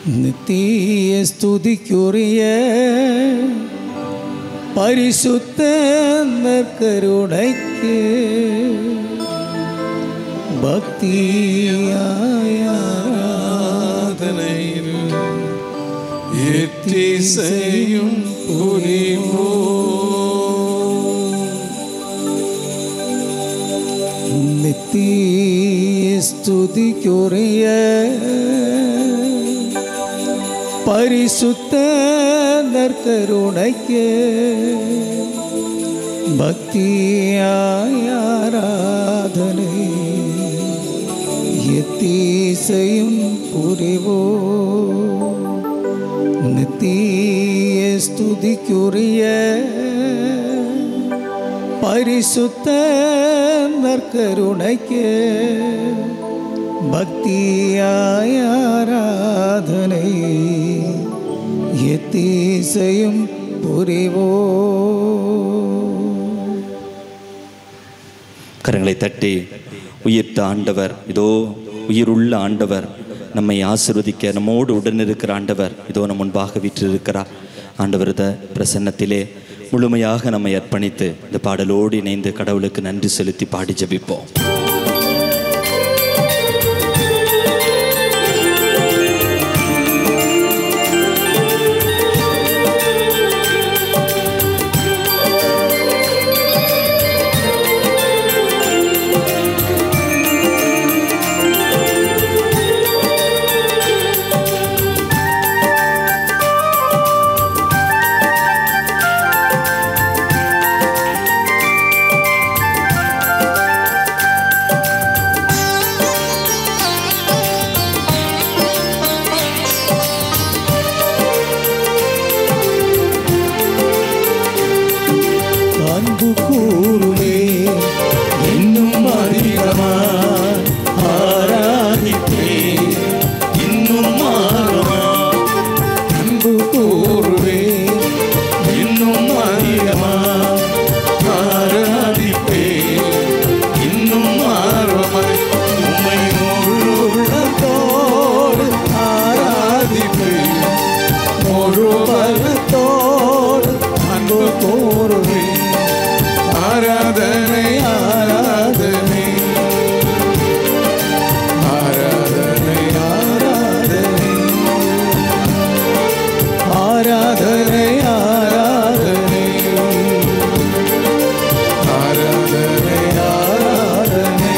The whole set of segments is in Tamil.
நித்திய ஸ்துதிக்குரிய பரிசுத்த நற்கருணைக்கு பக்தியாராதனையில் எத்திசையும் புரிவோ நித்திய ஸ்துதிக்குரிய பரிசுத்த நற்கருணைக்கு பக்தியாராதனை எத்தீசையும் புரிவோ நித்திய ஸ்துதிக்குரிய பரிசுத்த நற்கருணைக்கு பக்தியாராதனை எத்தீசையும் புரிவோ கரங்களை தட்டி உயிர்த்த ஆண்டவர் இதோ உயிருள்ள ஆண்டவர் நம்மை ஆசிர்வதிக்க நம்மோடு உடன் இருக்கிற ஆண்டவர் இதோ நம் முன்பாக வீற்றிருக்கிறார் ஆண்டவரத பிரசன்னத்திலே முழுமையாக நம்மை அர்ப்பணித்து இந்த பாடலோடு இணைந்து கடவுளுக்கு நன்றி செலுத்தி பாடி ஜெபிப்போம் அன்பு கூறுவே இன்னும் அதிகமா ஆராதிப்பே இன்னும் ஆழமா அன்பு கூறுவே இன்னும் அதிகமா ஆராதிப்பே இன்னும் ஆர்வமாய் உம்மை முழு உள்ளத்தோடு ஆராதிப்பே முழு பலத்தோடு அன்பு கூறுவே ஆராதனை ஆராதனை ஆராதனை ஆராதனை ஆராதனை ஆராதனை ஆராதனை ஆராதனை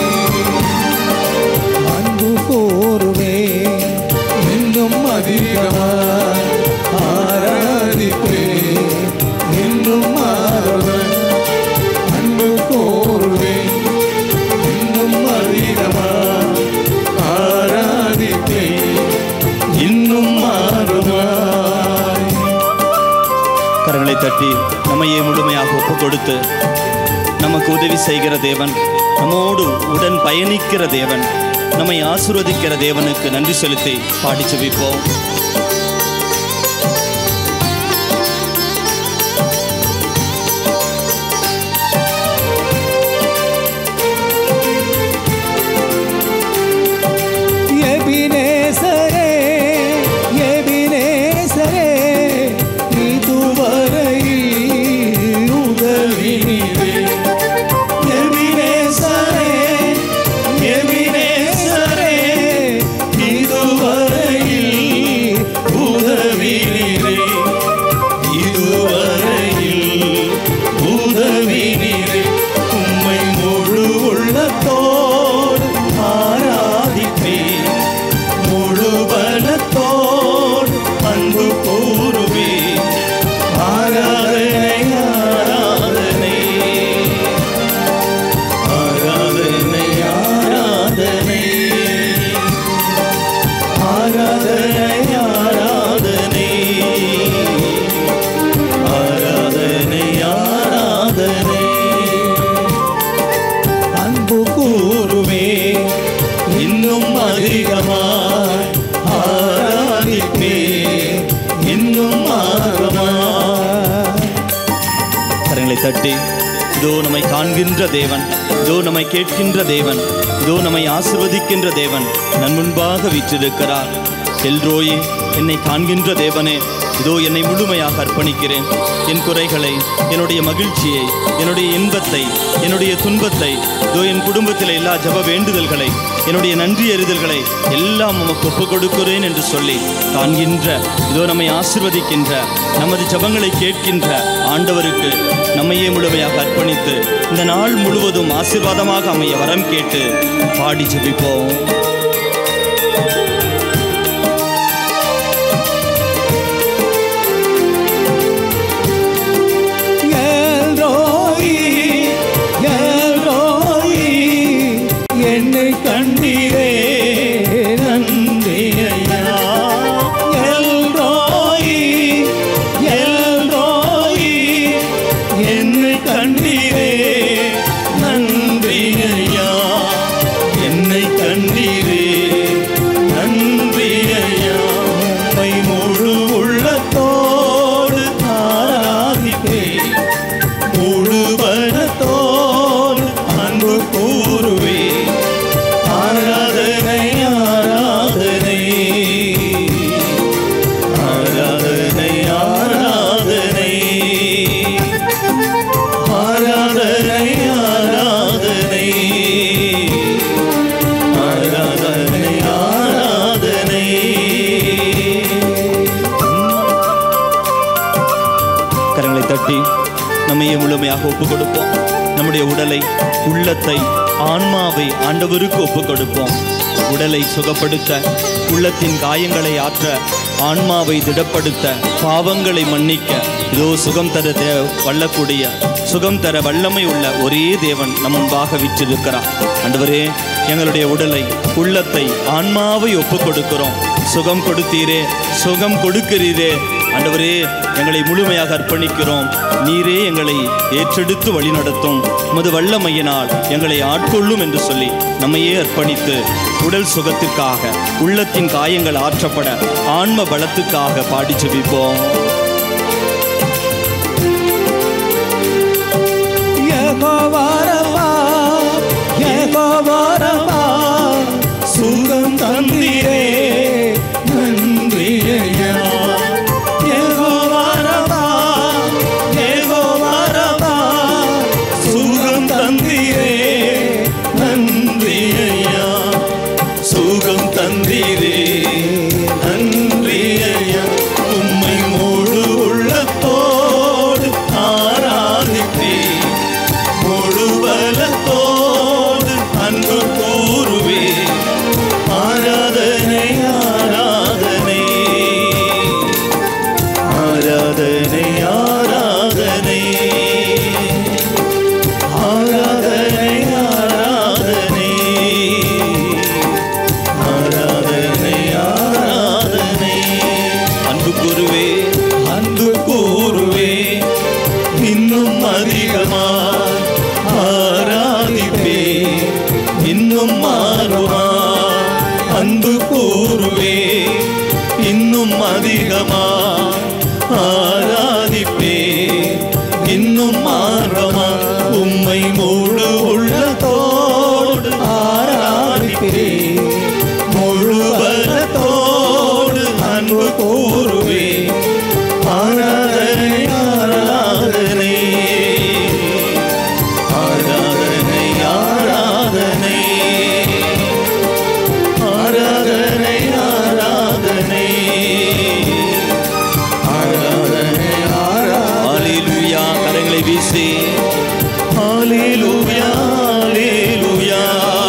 அன்பு கூறுவே இன்னும் அதிகமாக ஆராதிப்பே இன்னும் ஆர்வம் அன்பு கூறுவே இன்னும் அதிகமாக ஆராதிப்பே இன்னும் ஆர்வமாய் கரங்களை தட்டி நம்மையே முழுமையாக ஒப்பு கொடுத்து நமக்கு உதவி செய்கிற தேவன் நம்மோடு உடன் பயணிக்கிற தேவன் நம்மை ஆசீர்வதிக்கிற தேவனுக்கு நன்றி செலுத்தி பாடி ஜெபிப்போம் எபினேசரே எபினேசரே இதுவரையில் உதவி நீரே எபினேசரே எபினேசரே இதுவரையில் உதவி நீரே இதுவரையில் உதவி நீரே உம்மை முழு உள்ளத்தோடு ஆராதிப்பேன் முழு பலத்தோடு அன்பு கூறுவே ஆராதனை ஆராதனை ஆராதனை ஆராதனை ஆராதனை ஆராதனை ஆராதனை ஆராதனை அன்பு கூறுவே இன்னும் அதிகமாய் ஆராதிப்பே இன்னும் ஆர்வமாய் கரங்களை தட்டி இதோ நம்மை காண்கின்ற தேவன் இதோ நம்மை கேட்கின்ற தேவன் இதோ நம்மை ஆசிர்வதிக்கின்ற தேவன் நன் முன்பாக வீற்றிருக்கிறார் எல்ரோயே என்னை காண்கின்ற தேவனே இதோ என்னை முழுமையாக அர்ப்பணிக்கிறேன் என் குறைகளை என்னுடைய மகிழ்ச்சியை என்னுடைய இன்பத்தை என்னுடைய துன்பத்தை இதோ என் குடும்பத்தில் எல்லா ஜப வேண்டுதல்களை என்னுடைய நன்றி அறிதல்களை எல்லாம் உமக்கு ஒப்புக் கொடுக்கிறேன் என்று சொல்லி காண்கின்ற இதோ நம்மை ஆசிர்வதிக்கின்ற நமது ஜபங்களை கேட்கின்ற ஆண்டவருக்கு நம்மையே முழுமையாக அர்ப்பணித்து இந்த நாள் முழுவதும் ஆசீர்வாதமாக அமைய வரம் கேட்டு பாடி ஜெபிப்போம் எல்ரோயி, எல்ரோயி, என்னை கண்டீரே நன்றி ஐயா எல்ரோயி, எல்ரோயி, என்னை கண்டீரே நன்றி ஐயா என்னை கண்டீரே நன்றி ஐயா உம்மை முழு உள்ளத்தோடு ஆராதிப்பேன் முழு பலத்தோடு அன்பு கூறுவே ஆராதனை ஆராதனை ஆராதனை ஆராதனை ஆராதனை ஆராதனை ஆராதனை ஆராதனை கரங்களை தட்டி நம்மையே முழுமையாக ஒப்புக் கொடுப்போம் நம்முடைய உடலை உள்ளத்தை ஆன்மாவை ஆண்டவருக்கு ஒப்புக் கொடுப்போம் உடலை சுகப்படுத்த உள்ளத்தின் காயங்களை ஆற்ற ஆன்மாவை திடப்படுத்த பாவங்களை மன்னிக்க இதோ சுகம் தர தே- வல்லக்கூடிய சுகம் தர வல்லமை உள்ள ஒரே தேவன் நம் முன்பாக விற்றிருக்கிறார் ஆண்டவரே எங்களுடைய உடலை உள்ளத்தை ஆன்மாவை ஒப்புக் கொடுக்கிறோம் சுகம் கொடுத்தீரே சுகம் கொடுக்கிறீரே ஆண்டவரே எங்களை முழுமையாக அர்ப்பணிக்கிறோம் நீரே எங்களை ஏற்றெடுத்து வழிநடத்தும் உமது வல்லமையினால் எங்களை ஆட்கொள்ளும் என்று சொல்லி நம்மையே அர்ப்பணித்து உடல் சுகத்துக்காக உள்ளத்தின் காயங்கள் ஆற்றப்பட ஆன்ம பலத்துக்காக பாடி ஜெபிப்போம் யெகோவாரப்பா, யெகோவாரப்பா, சுகம் தந்தீரே நன்றி ஐயா யெகோவாரப்பா, யெகோவாரப்பா, சுகம் தந்தீரே நன்றி ஐயா சுகம் தந்தீரே நன்றி ஐயா உம்மை முழு உள்ளத்தோடு ஆராதிப்பேன் முழு பலத்தோடு அன்பு கூறுவே ஆராதனை ஆராதனை ஆராதனை ஆராதனை ஆராதனை ஆராதனை ஆராதனை ஆராதனை அன்பு கூறுவே அன்பு கூறுவே இன்னும் அதிகமா ஆராதிப்பே இன்னும் மாறுமா அன்பு கூறுவே இன்னும் அதிகமா ஆராதிப்பே இன்னும் மாறுமா உம்மை முழு உள்ளத்தோடு ஆராதிப்பே முழு பலத்தோடு அன்பு கூறுவே ஆராதனை ஆராதனை ஆராதனை ஆராதனை ஆராதனை ஆராதனை ஆராதனை ஆராதனை ஹalleluya கரங்களை வீசி ஹalleluya ஹalleluya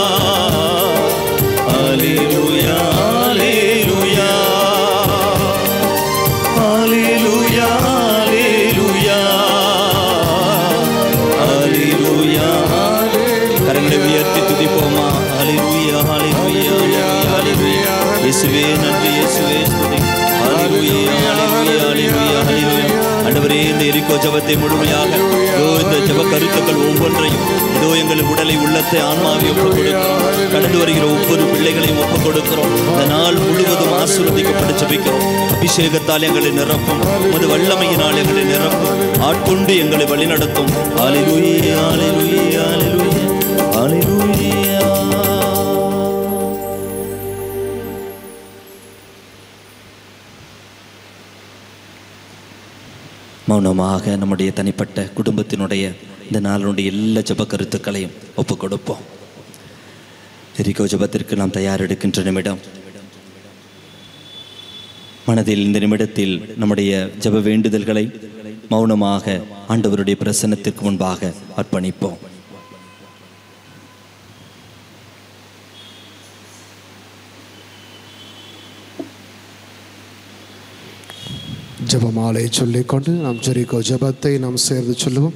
ஹalleluya ஹalleluya ஹalleluya ஹalleluya ஹalleluya கரங்களை உயர்த்தி துதிப்போமா ஹalleluya ஹalleluya ஹalleluya இயேசுவே நன்றி இயேசுவே ஸ்துதி ஹalleluya ஹalleluya ஹalleluya ஹalleluya ஆண்டவரே இந்த எரிக்கோ ஜெபத்தை முழுமையாக இதோ இந்த ஜெப கருத்துக்கள் ஒவ்வொன்றையும் இதோ எங்கள் உடலை உள்ளத்தை ஆன்மாவை ஒப்புக் கொடுக்கிறோம் கடந்து வருகிற ஒவ்வொரு பிள்ளைகளையும் ஒப்புக் கொடுக்கிறோம் இந்த நாள் முழுவதும் ஆசீர்வதிக்கப்பட்டு ஜெபிக்கிறோம் அபிஷேகத்தால் எங்களை நிரப்பும் உமது வல்லமையினால் எங்களை நிரப்பும் ஆட்கொண்டு எங்களை வழிநடத்தும் ஹalleluya ஹalleluya ஹalleluya ஹalleluya மௌனமாக நம்முடைய தனிப்பட்ட குடும்பத்தினுடைய இந்த நாளினுடைய எல்லா ஜப கருத்துக்களையும் ஒப்பு கொடுப்போம் எரிகோ ஜபத்திற்கு நாம் தயாரெடுக்கின்ற நிமிடம் மனதில் இந்த நிமிடத்தில் நம்முடைய ஜப வேண்டுதல்களை மௌனமாக ஆண்டவருடைய பிரசன்னத்திற்கு முன்பாக அர்ப்பணிப்போம் ஜெபமாலை சொல்லிக்கொண்டு நாம் ஜெரிகோ ஜெபத்தை நாம் சேர்ந்து சொல்லுவோம்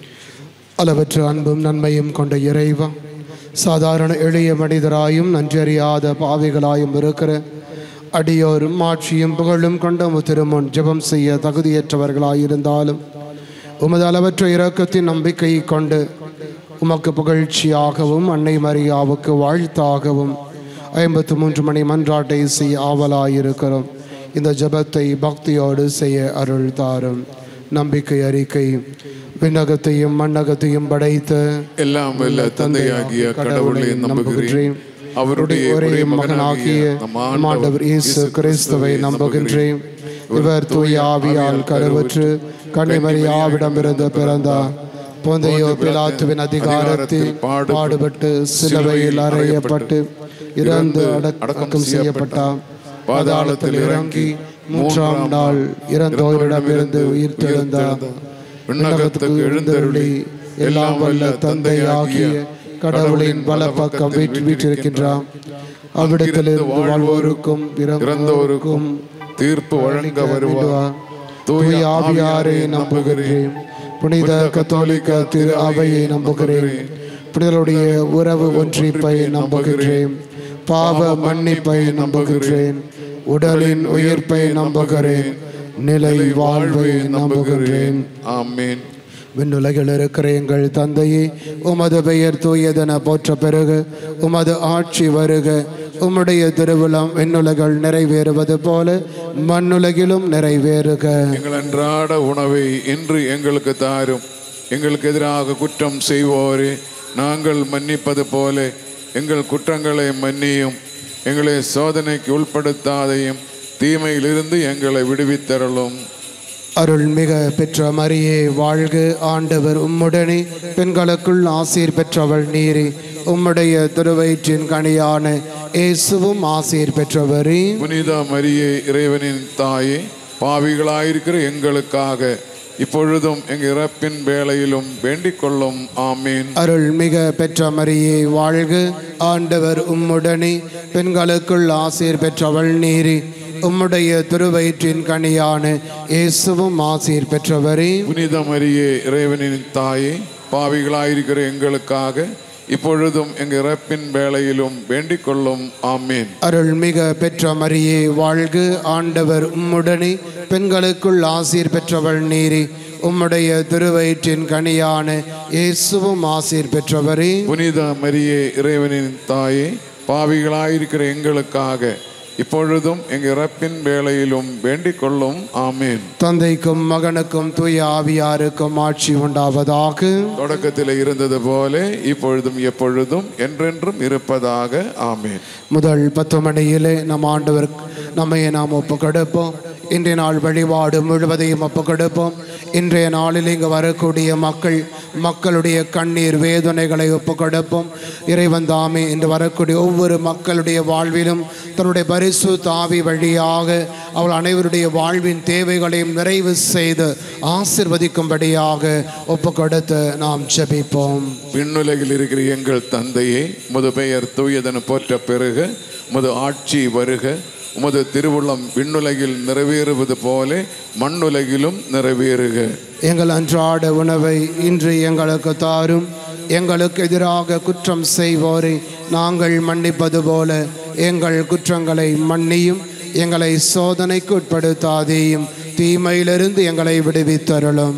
அளவற்ற அன்பும் நன்மையும் கொண்ட இறைவா சாதாரண எளிய மனிதராயும் நன்றறியாத பாவிகளாயும் இருக்கிற அடியோரும் ஆட்சியும் புகழும் கொண்ட உமது திருமுன் ஜெபம் செய்ய தகுதியற்றவர்களாயிருந்தாலும் உமது அளவற்ற இரக்கத்தின் நம்பிக்கை கொண்டு உமக்கு புகழ்ச்சியாகவும் அன்னை மரியாவுக்கு வாழ்த்தாகவும் ஐம்பத்து மூன்று மணி மன்றாட்டை செய்ய ஆவலாயிருக்கிறோம் இந்த ஜெபத்தை பக்தியோடு செய்ய அருள் தாரும் நம்பிக்கை அறிக்கை விண்ணகத்தையும் மண்ணகத்தையும் படைத்த எல்லாம் வல்ல தந்தையாகிய கடவுளை நம்புகிறேன் அவருடைய ஒரே மகனாகிய நம் ஆண்டவர் இயேசு கிறிஸ்துவை நம்புகின்றேன் இவர் தூய ஆவியால் கருவுற்று கன்னிமரியாவிடமிருந்து பிறந்தார் பொந்தையோ பிலாத்துவின் அதிகாரத்தில் பாடுபட்டு சிலுவையில் அறையப்பட்டு இறந்து அடக்கம் செய்யப்பட்டார் பாதாளத்தில் இறங்கி மூன்றாம் நாள் இறந்தோரிடமிருந்து உயிர் தெழுந்தார் விண்ணகத்துக்கு எழுந்தருளி எல்லாம் வல்ல தந்தையாகிய கடவுளின் பல பக்கம் வீட்டு வீற்றிருக்கின்றான் அவ்விடத்திலிருந்து வாழ்வோருக்கும் இறந்தோருக்கும் தீர்ப்பு வழங்க வருவார் தூய ஆவியாரை நம்புகிறேன் புனித கத்தோலிக்க திரு அவையை நம்புகிறேன் புனிதருடைய உறவு ஒன்றிப்பை நம்புகிறேன் பாவ மன்னிப்பை நம்புகிறேன் உடலின் உயிர்ப்பை நம்புகிறேன் நிலை வாழ்வை நம்புகிறேன் ஆமேன் விண்ணுலகில் இருக்கிற எங்கள் தந்தையே உமது பெயர் தூயதென போற்ற பிறகு உமது ஆட்சி வருக உம்முடைய திருவிழம் விண்ணுலகில் நிறைவேறுவது போல மண்ணுலகிலும் நிறைவேறுக எங்கள் அன்றாட உணவை இன்று எங்களுக்கு தாரும் எங்களுக்கு எதிராக குற்றம் செய்வோரே நாங்கள் மன்னிப்பது போல எங்கள் குற்றங்களை மன்னியும் எங்களை சோதனைக்கு உட்படுத்தாதையும் தீமையிலிருந்து எங்களை விடுவித்தரலும் அருள்மிக பெற்ற மரியே வாழ்க ஆண்டவர் உம்முடனே பெண்களுக்குள் ஆசீர் பெற்றவள் நீரே உம்முடைய திருவயிற்றின் கனியான இயேசுவும் ஆசீர் பெற்றவரே புனித மரியே இறைவனின் தாயே பாவிகளாயிருக்கிற எங்களுக்காக இப்பொழுதும் எங்கள் இறப்பின் வேளையிலும் வேண்டிக் கொள்ளும் ஆமீன் அருள்மிக பெற்ற மரியே வாழ்க ஆண்டவர் உம்முடனே பெண்களுக்குள் ஆசீர் பெற்றவள் நீரே உம்முடைய திருவயிற்றின் கனியான இயேசுவும் ஆசீர் பெற்றவரே புனித மரியே இறைவனின் தாயே பாவிகளாயிருக்கிற எங்களுக்காக இப்பொழுதும் எங்கள் இறப்பின் வேளையிலும் வேண்டிக் கொள்ளும் ஆமீன் அருள்மிக பெற்ற மரியே வாழ்க ஆண்டவர் உம்முடனே பெண்களுக்குள் ஆசீர் பெற்றவள் நீரே உம்முடைய திருவயிற்றின் கனியான இயேசுவும் ஆசீர் பெற்றவரே புனித மரியே இறைவனின் தாயே பாவிகளாயிருக்கிற எங்களுக்காக இப்பொழுதும் எங்கள் இறப்பின் வேளையிலும் வேண்டிக் கொள்ளும் ஆமீன் தந்தைக்கும் மகனுக்கும் தூய ஆவியாருக்கும் ஆட்சி உண்டாவதாக தொடக்கத்தில் இருந்தது போல இப்பொழுதும் எப்பொழுதும் என்றென்றும் இருப்பதாக ஆமீன் முதல் பத்து மணியிலே நம் ஆண்டவர் நம்மை நாம் ஒப்பு கொடுப்போம் இன்றைய நாள் வழிபாடு முழுவதையும் ஒப்பு கொடுப்போம் இன்றைய நாளில் இங்கு வரக்கூடிய மக்கள் மக்களுடைய கண்ணீர் வேதனைகளை ஒப்பு கொடுப்போம் இறைவன் தாமே இன்று வரக்கூடிய ஒவ்வொரு மக்களுடைய வாழ்விலும் தன்னுடைய பரிசு தாவி வழியாக அவள் அனைவருடைய வாழ்வின் தேவைகளையும் நிறைவு செய்து ஆசிர்வதிக்கும்படியாக ஒப்பு கொடுத்து நாம் ஜெபிப்போம் விண்ணுலகில் இருக்கிற எங்கள் தந்தையே முது பெயர் தூயதென போற்ற பெருக முது ஆட்சி வருக உமது திருவுள்ளம் விண்ணுலகில் நிறைவேறுவது போல மண்ணுலகிலும் நிறைவேறுக எங்கள் அன்றாட உணவை இன்று எங்களுக்கு தாரும் எங்களுக்கு எதிராக குற்றம் செய்வோரை நாங்கள் மன்னிப்பது போல எங்கள் குற்றங்களை மன்னியும் எங்களை சோதனைக்கு உட்படுத்தாதேயும் தீமையிலிருந்து எங்களை விடுவித்தருளும்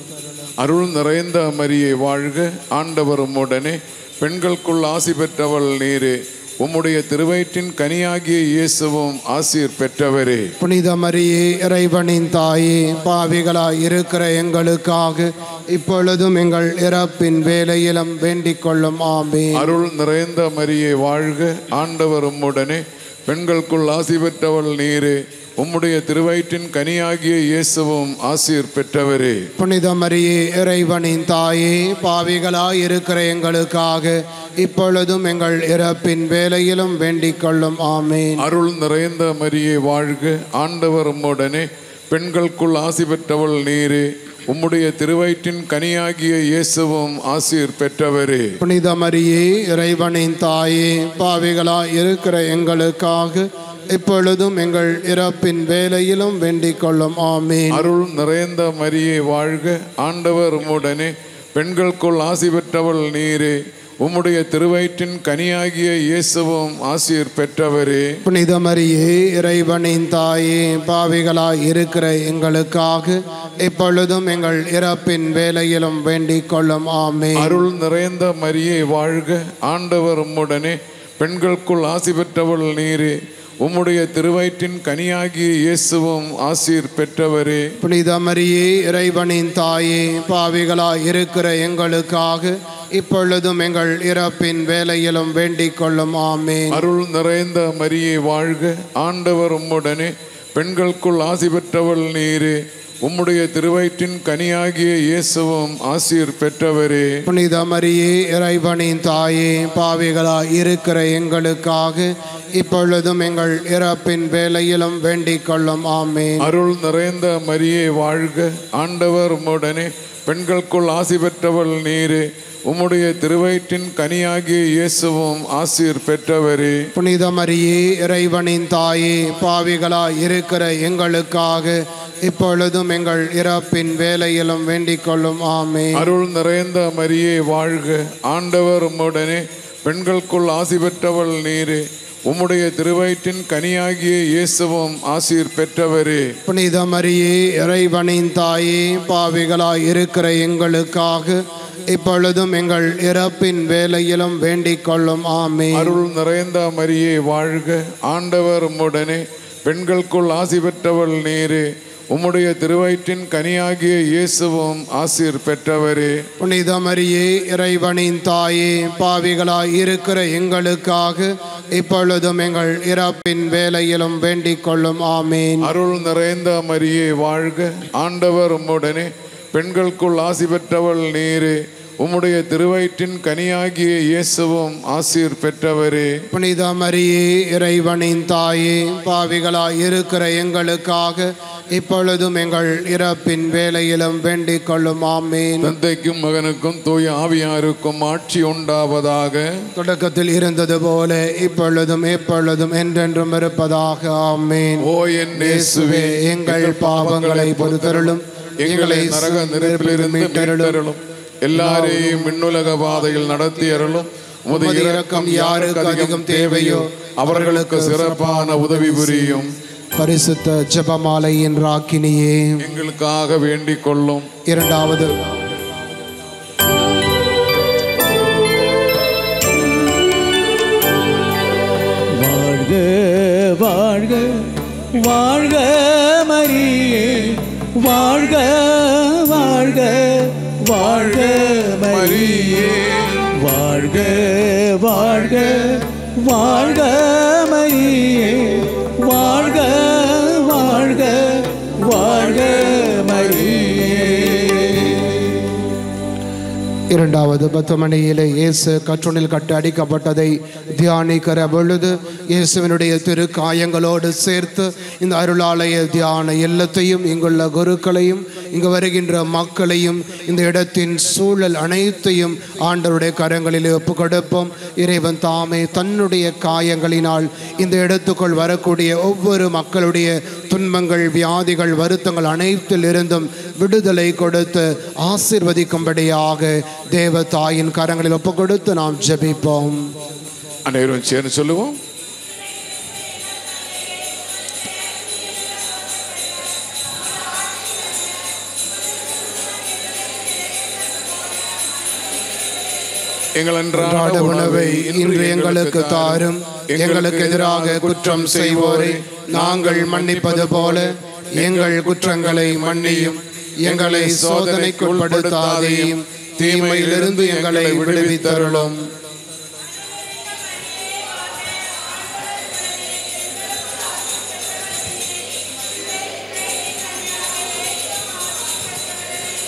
அருள் நிறைந்த மரியை வாழ்க ஆண்டவர் உம்முடனே பெண்களுக்குள் ஆசி பெற்றவள் நீரே உம்முடைய திருவயிற்றின் கனியாகிய இயேசுவும் ஆசீர் பெற்றவரே புனித மரியே இறைவனின் தாயே பாவிகளாய் இருக்கிற எங்களுக்காக இப்பொழுதும் எங்கள் இறப்பின் வேலையிலும் வேண்டிக் கொள்ளும் ஆமே அருள் நிறைந்த மரியை வாழ்க ஆண்டவர் உம்முடனே பெண்களுக்குள் ஆசி பெற்றவள் நீரே உம்முடைய திருவயிற்றின் கனியாகிய இயேசுவும் ஆசீர் பெற்றவரே புனித மரியே இறைவனின் தாயே பாவிகளாய் இருக்கிற எங்களுக்காக இப்பொழுதும் எங்கள் இறப்பின் வேலையிலும் வேண்டிக் கொள்ளும் ஆமேன் அருள் நிறைந்த மரியே வாழ்க ஆண்டவர் உம்முடனே பெண்களுக்குள் ஆசி பெற்றவள் நீரே உம்முடைய திருவயிற்றின் கனியாகிய இயேசுவும் ஆசீர் பெற்றவரே புனித மரியே இறைவனின் தாயே பாவிகளாய் இருக்கிற எங்களுக்காக இப்பொழுதும் எங்கள் இறப்பின் வேலையிலும் வேண்டிக் கொள்ளும் ஆமேன் அருள் நிறைந்த மரியே வாழ்க ஆண்டவர் உம்முடனே பெண்களுக்குள் ஆசி பெற்றவள் நீரே உம்முடைய திருவயிற்றின் கனியாகிய இயேசுவும் ஆசீர் பெற்றவரே புனித மரியே இறைவனின் தாயே பாவிகளாய் இருக்கிற எங்களுக்காக இப்பொழுதும் எங்கள் இறப்பின் வேலையிலும் வேண்டிக் கொள்ளும் ஆமேன் அருள் நிறைந்த மரியே வாழ்க ஆண்டவர் உம்முடனே பெண்களுக்குள் ஆசி பெற்றவள் நீரே உம்முடைய திருவயிற்றின் கனியாகிய இயேசுவும் ஆசீர் பெற்றவரே புனித மரியே இறைவனின் தாயே பாவிகளாய் இருக்கிற எங்களுக்காக இப்பொழுதும் எங்கள் இறப்பின் வேலையிலும் வேண்டிக் கொள்ளும் ஆமேன் அருள் நிறைந்த மரியே வாழ்க ஆண்டவர் உம்முடனே பெண்களுக்குள் ஆசி பெற்றவள் நீரே உம்முடைய திருவயிற்றின் கனியாகிய இயேசுவும் ஆசீர் பெற்றவரே புனித மரியே இறைவனின் தாயே பாவிகளாய் இருக்கிற எங்களுக்காக இப்பொழுதும் எங்கள் இறப்பின் வேலையிலும் வேண்டிக் கொள்ளும் ஆமேன் அருள் நிறைந்த மரியே வாழ்க ஆண்டவர் உம்முடனே பெண்களுக்குள் ஆசி பெற்றவள் நீரே உம்முடைய திருவயிற்றின் கனியாகிய இயேசுவும் ஆசீர் பெற்றவரே புனித மரியே இறைவனின் தாயே பாவிகளாய் இருக்கிற எங்களுக்காக இப்பொழுதும் எங்கள் இறப்பின் வேலையிலும் வேண்டிக் கொள்ளும் ஆமேன் அருள் நிறைந்த மரியே வாழ்க ஆண்டவர் உம்முடனே பெண்களுக்குள் ஆசி பெற்றவள் நீரே உம்முடைய திருவயிற்றின் கனியாகிய இயேசுவும் ஆசீர் பெற்றவரே புனித மரியே இறைவனின் தாயே பாவிகளாய் இருக்கிற எங்களுக்காக இப்பொழுதும் எங்கள் இறப்பின் வேலையிலும் வேண்டிக் கொள்ளும் ஆமேன் அருள் நிறைந்த மரியே வாழ்க ஆண்டவர் உம்முடனே பெண்களுக்குள் ஆசி பெற்றவள் நீரே உம்முடைய திருவயிற்றின் கனியாகிய இயேசுவும் ஆசீர் பெற்றவரே புனித மரியே இறைவனின் தாயே பாவிகளாய் இருக்கிற எங்களுக்காக இப்பொழுதும் எங்கள் இறப்பின் வேலையிலும் வேண்டிக் கொள்ளும் ஆமேன் அருள் நிறைந்த மரியே வாழ்க ஆண்டவர் உம்முடனே பெண்களுக்குள் ஆசி பெற்றவள் நீரே உம்முடைய திருவயிற்றின் கனியாகிய இயேசுவும் ஆசீர் பெற்றவரே புனித மரியே இறைவனின் தாயே பாவிகளாய் இருக்கிற எங்களுக்காக இப்பொழுதும் எங்கள் இறப்பின் வேலையிலும் வேண்டிக் கொள்ளும் ஆமேன் தந்தைக்கும் மகனுக்கும் தூய ஆவியாருக்கும் ஆட்சி உண்டாவதாக தொடக்கத்தில் இருந்தது போல இப்பொழுதும் எப்பொழுதும் என்றென்றும் இருப்பதாக ஆமேன் ஓ என் இயேசுவே எங்கள் பாவங்களை பொறுத்தருளும் எங்களை நரக நெருப்பிலிருந்து மீட்டருளும் எல்லாரையும் விண்ணுலக பாதையில் நடத்தி அருளும் உமது இரக்கம் யாருக்கு அதிகம் தேவையோ அவர்களுக்கு சிறப்பான உதவி புரியும் பரிசுத்த ஜெபமாலையின் ராக்கினியே எங்களுக்காக வேண்டிக் கொள்ளும் இரண்டாவது வாழ்க வாழ்க வாழ்க மரியே வாழ்க வாழ்க வாழ்க மரியே வாழ்க வாழ்க வாழ்க மரியே வாழ்க வாழ்க வாழ்க மரியே இரண்டாவது பத்து மணியிலே இயேசு கற்றுணில் கட்டு அடிக்கப்பட்டதை தியானிக்கிற பொழுது இயேசுவினுடைய திரு காயங்களோடு சேர்த்து இந்த அருளாலய தியான இல்லத்தையும் இங்குள்ள குருக்களையும் இங்கு வருகின்ற மக்களையும் இந்த இடத்தின் சூழல் அனைத்தையும் ஆண்டவருடைய கரங்களிலே ஒப்பு கொடுப்போம் இறைவன் தாமே தன்னுடைய காயங்களினால் இந்த இடத்துக்குள் வரக்கூடிய ஒவ்வொரு மக்களுடைய துன்பங்கள் வியாதிகள் வருத்தங்கள் அனைத்தில் இருந்தும் விடுதலை கொடுத்து ஆசிர்வதிக்கும்படியாக தேவ தாயின் கரங்களில் ஒப்பு கொடுத்து நாம் ஜெபிப்போம் அனைவரும் சேர்ந்து சொல்லுவோம் எங்கள் அன்றாட அன்றாட உணவை இன்று எங்களுக்கு தாரும் எங்களுக்கு எதிராக குற்றம் செய்வோரை நாங்கள் மன்னிப்பது போல எங்கள் குற்றங்களை மன்னியும் எங்களை சோதனைக்குட்படுத்தாதையும் தீமையிலிருந்து எங்களை விடுவித்தருளும்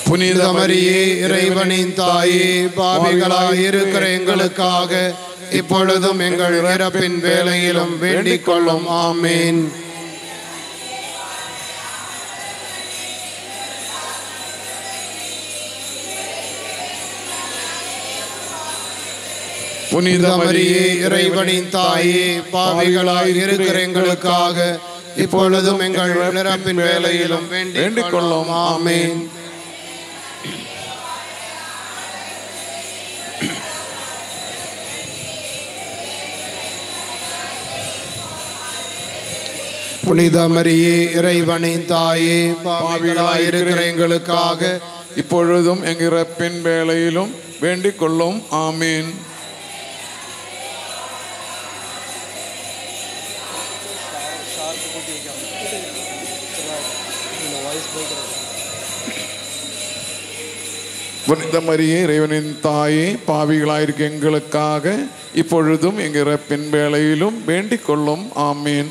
புனித மரியே இறைவனின் தாயே பாவிகளாய் இருக்கிற எங்களுக்காக இப்பொழுதும் எங்கள் இறப்பின் வேளையிலும் வேண்டிக் கொள்ளும் ஆமீன் புனித மரியே இறைவனின் தாயே பாவிகளாய் இருக்கிற எங்களுக்காக இப்பொழுதும் எங்கள் இறப்பின் வேளையிலும் வேண்டிக் கொள்ளும் ஆமீன் புனித மரியே இறைவனின் தாயே பாவிகளாய் இருக்கிற எங்களுக்காக இப்பொழுதும் எங்க இறப்பின் வேளையிலும் வேண்டிக் கொள்ளும் ஆமீன் புனித மரியே இறைவனின் தாயே பாவிகளாயிருக்க எங்களுக்காக இப்பொழுதும் எங்க இறப்பின் வேளையிலும் வேண்டிக் கொள்ளும் ஆமீன்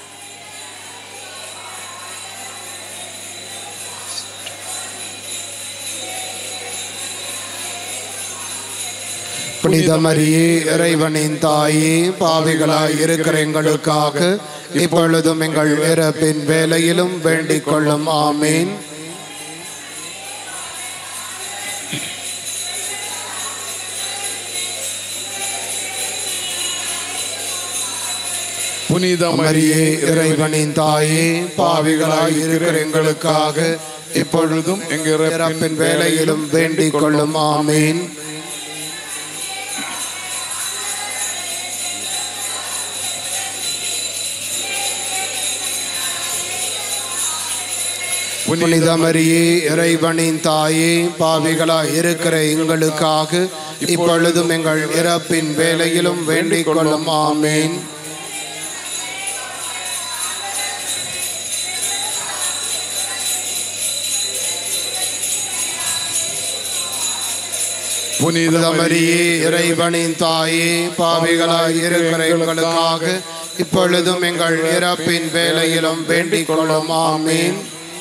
புனித மரியே இறைவனின் தாயே பாவிகளாய் இருக்கிற எங்களுக்காக இப்பொழுதும் எங்கள் இறப்பின் வேலையிலும் வேண்டிக் கொள்ளும் ஆமீன் புனித மரியே இறைவனின் தாயே பாவிகளாய் இருக்கிற எங்களுக்காக இப்பொழுதும் எங்க இறப்பின் வேலையிலும் வேண்டிக் கொள்ளும் ஆமீன் புனித மரியே இறைவனின் தாயே பாவிகளாய் இருக்கிற எங்களுக்காக இப்பொழுதும் எங்கள் இறப்பின் வேலையிலும் வேண்டிக் கொள்ளும் ஆமீன் புனித புனித மரியே இறைவனின் தாயே பாவிகளாய் இருக்கிற எங்களுக்காக இப்பொழுதும் எங்கள் இறப்பின் வேலையிலும் வேண்டிக் கொள்ளும் ஆமீன்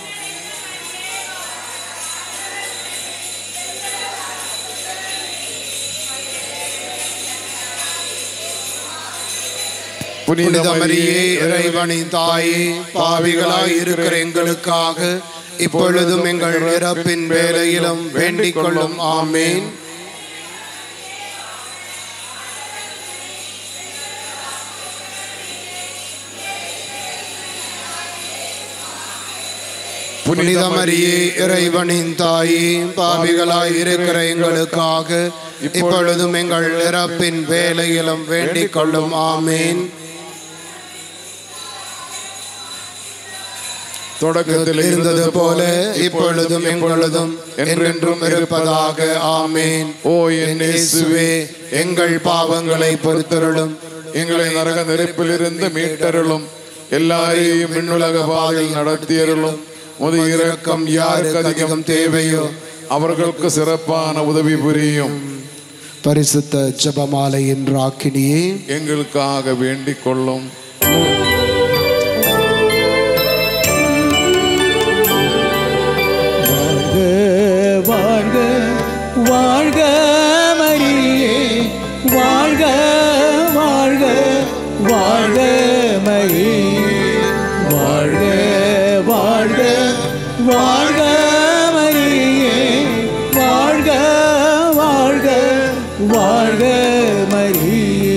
புனித மரியே இறைவனின் தாயே பாவிகளாய் இருக்கிற எங்களுக்காக இப்பொழுதும் எங்கள் இறப்பின் வேலையிலும் வேண்டிக் கொள்ளும் ஆமீன் புனித மரியே இறைவனின் தாயே பாவிகளாய் இருக்கிற எங்களுக்காக இப்பொழுதும் எங்கள் இறப்பின் வேலையிலும் வேண்டிக் கொள்ளும் ஆமீன் தொடக்கத்தில் இருந்தது போல இப்பொழுதும் எங்களதும் என்றென்றும் இருப்பதாக ஆமீன் ஓ என் இயேசுவே எங்கள் பாவங்களை பொறுத்தருளும் எங்களை நரக நெருப்பிலிருந்து மீட்டருளும் எல்லாரையும் விண்ணுலக பாதையில் நடத்தியருளும் முது இரக்கம் யாருக்கு அதிகம் தேவையோ அவர்களுக்கு சிறப்பான உதவி புரியும் பரிசுத்த ஜெபமாலையின் ராக்கினியே எங்களுக்காக வேண்டிக் கொள்ளும் வாழ்க வாழ்க வாழ்க மரியே வாழ்க வாழ்க வாழ்க மரியே வாழ்க வாழ்க வாழ்க மரியே வாழ்க வாழ்க வாழ்க மரியே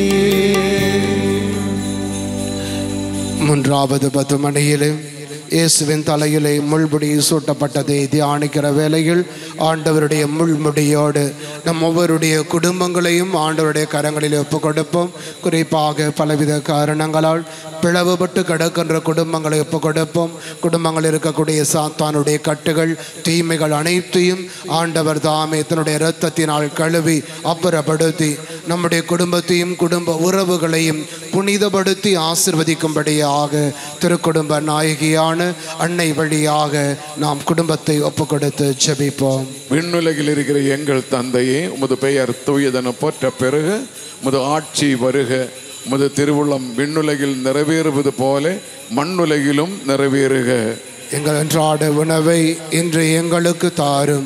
மூன்றாவது பத்து மணியிலே இயேசுவின் தலையிலே முள்முடி சூட்டப்பட்டதை தியானிக்கிற வேளையில் ஆண்டவருடைய முள்முடியோடு நம் ஒவ்வொருடைய குடும்பங்களையும் ஆண்டவருடைய கரங்களில் ஒப்பு கொடுப்போம் குறிப்பாக பலவித காரணங்களால் பிளவுபட்டு கிடக்கின்ற குடும்பங்களை ஒப்பு கொடுப்போம் குடும்பங்கள் இருக்கக்கூடிய சாத்தானுடைய கட்டுகள் தீமைகள் அனைத்தையும் ஆண்டவர் தாமே தன்னுடைய இரத்தத்தினால் கழுவி அப்புறப்படுத்தி நம்முடைய குடும்பத்தையும் குடும்ப உறவுகளையும் புனிதப்படுத்தி ஆசிர்வதிக்கும்படியாக திருக்குடும்ப நாயகியான அன்னை வழியாக நாம் குடும்பத்தை ஒப்பு கொடுத்து ஜெபிப்போம் விண்ணுலகில் இருக்கிற எங்கள் தந்தையே உமது பெயர் தூயதென போற்ற பிறகு உமது ஆட்சி வருக உமது திருவுள்ளம் விண்ணுலகில் நிறைவேறுவது போல மண்ணுலகிலும் நிறைவேறுக எங்கள் அன்றாட உணவை இன்று எங்களுக்கு தாரும்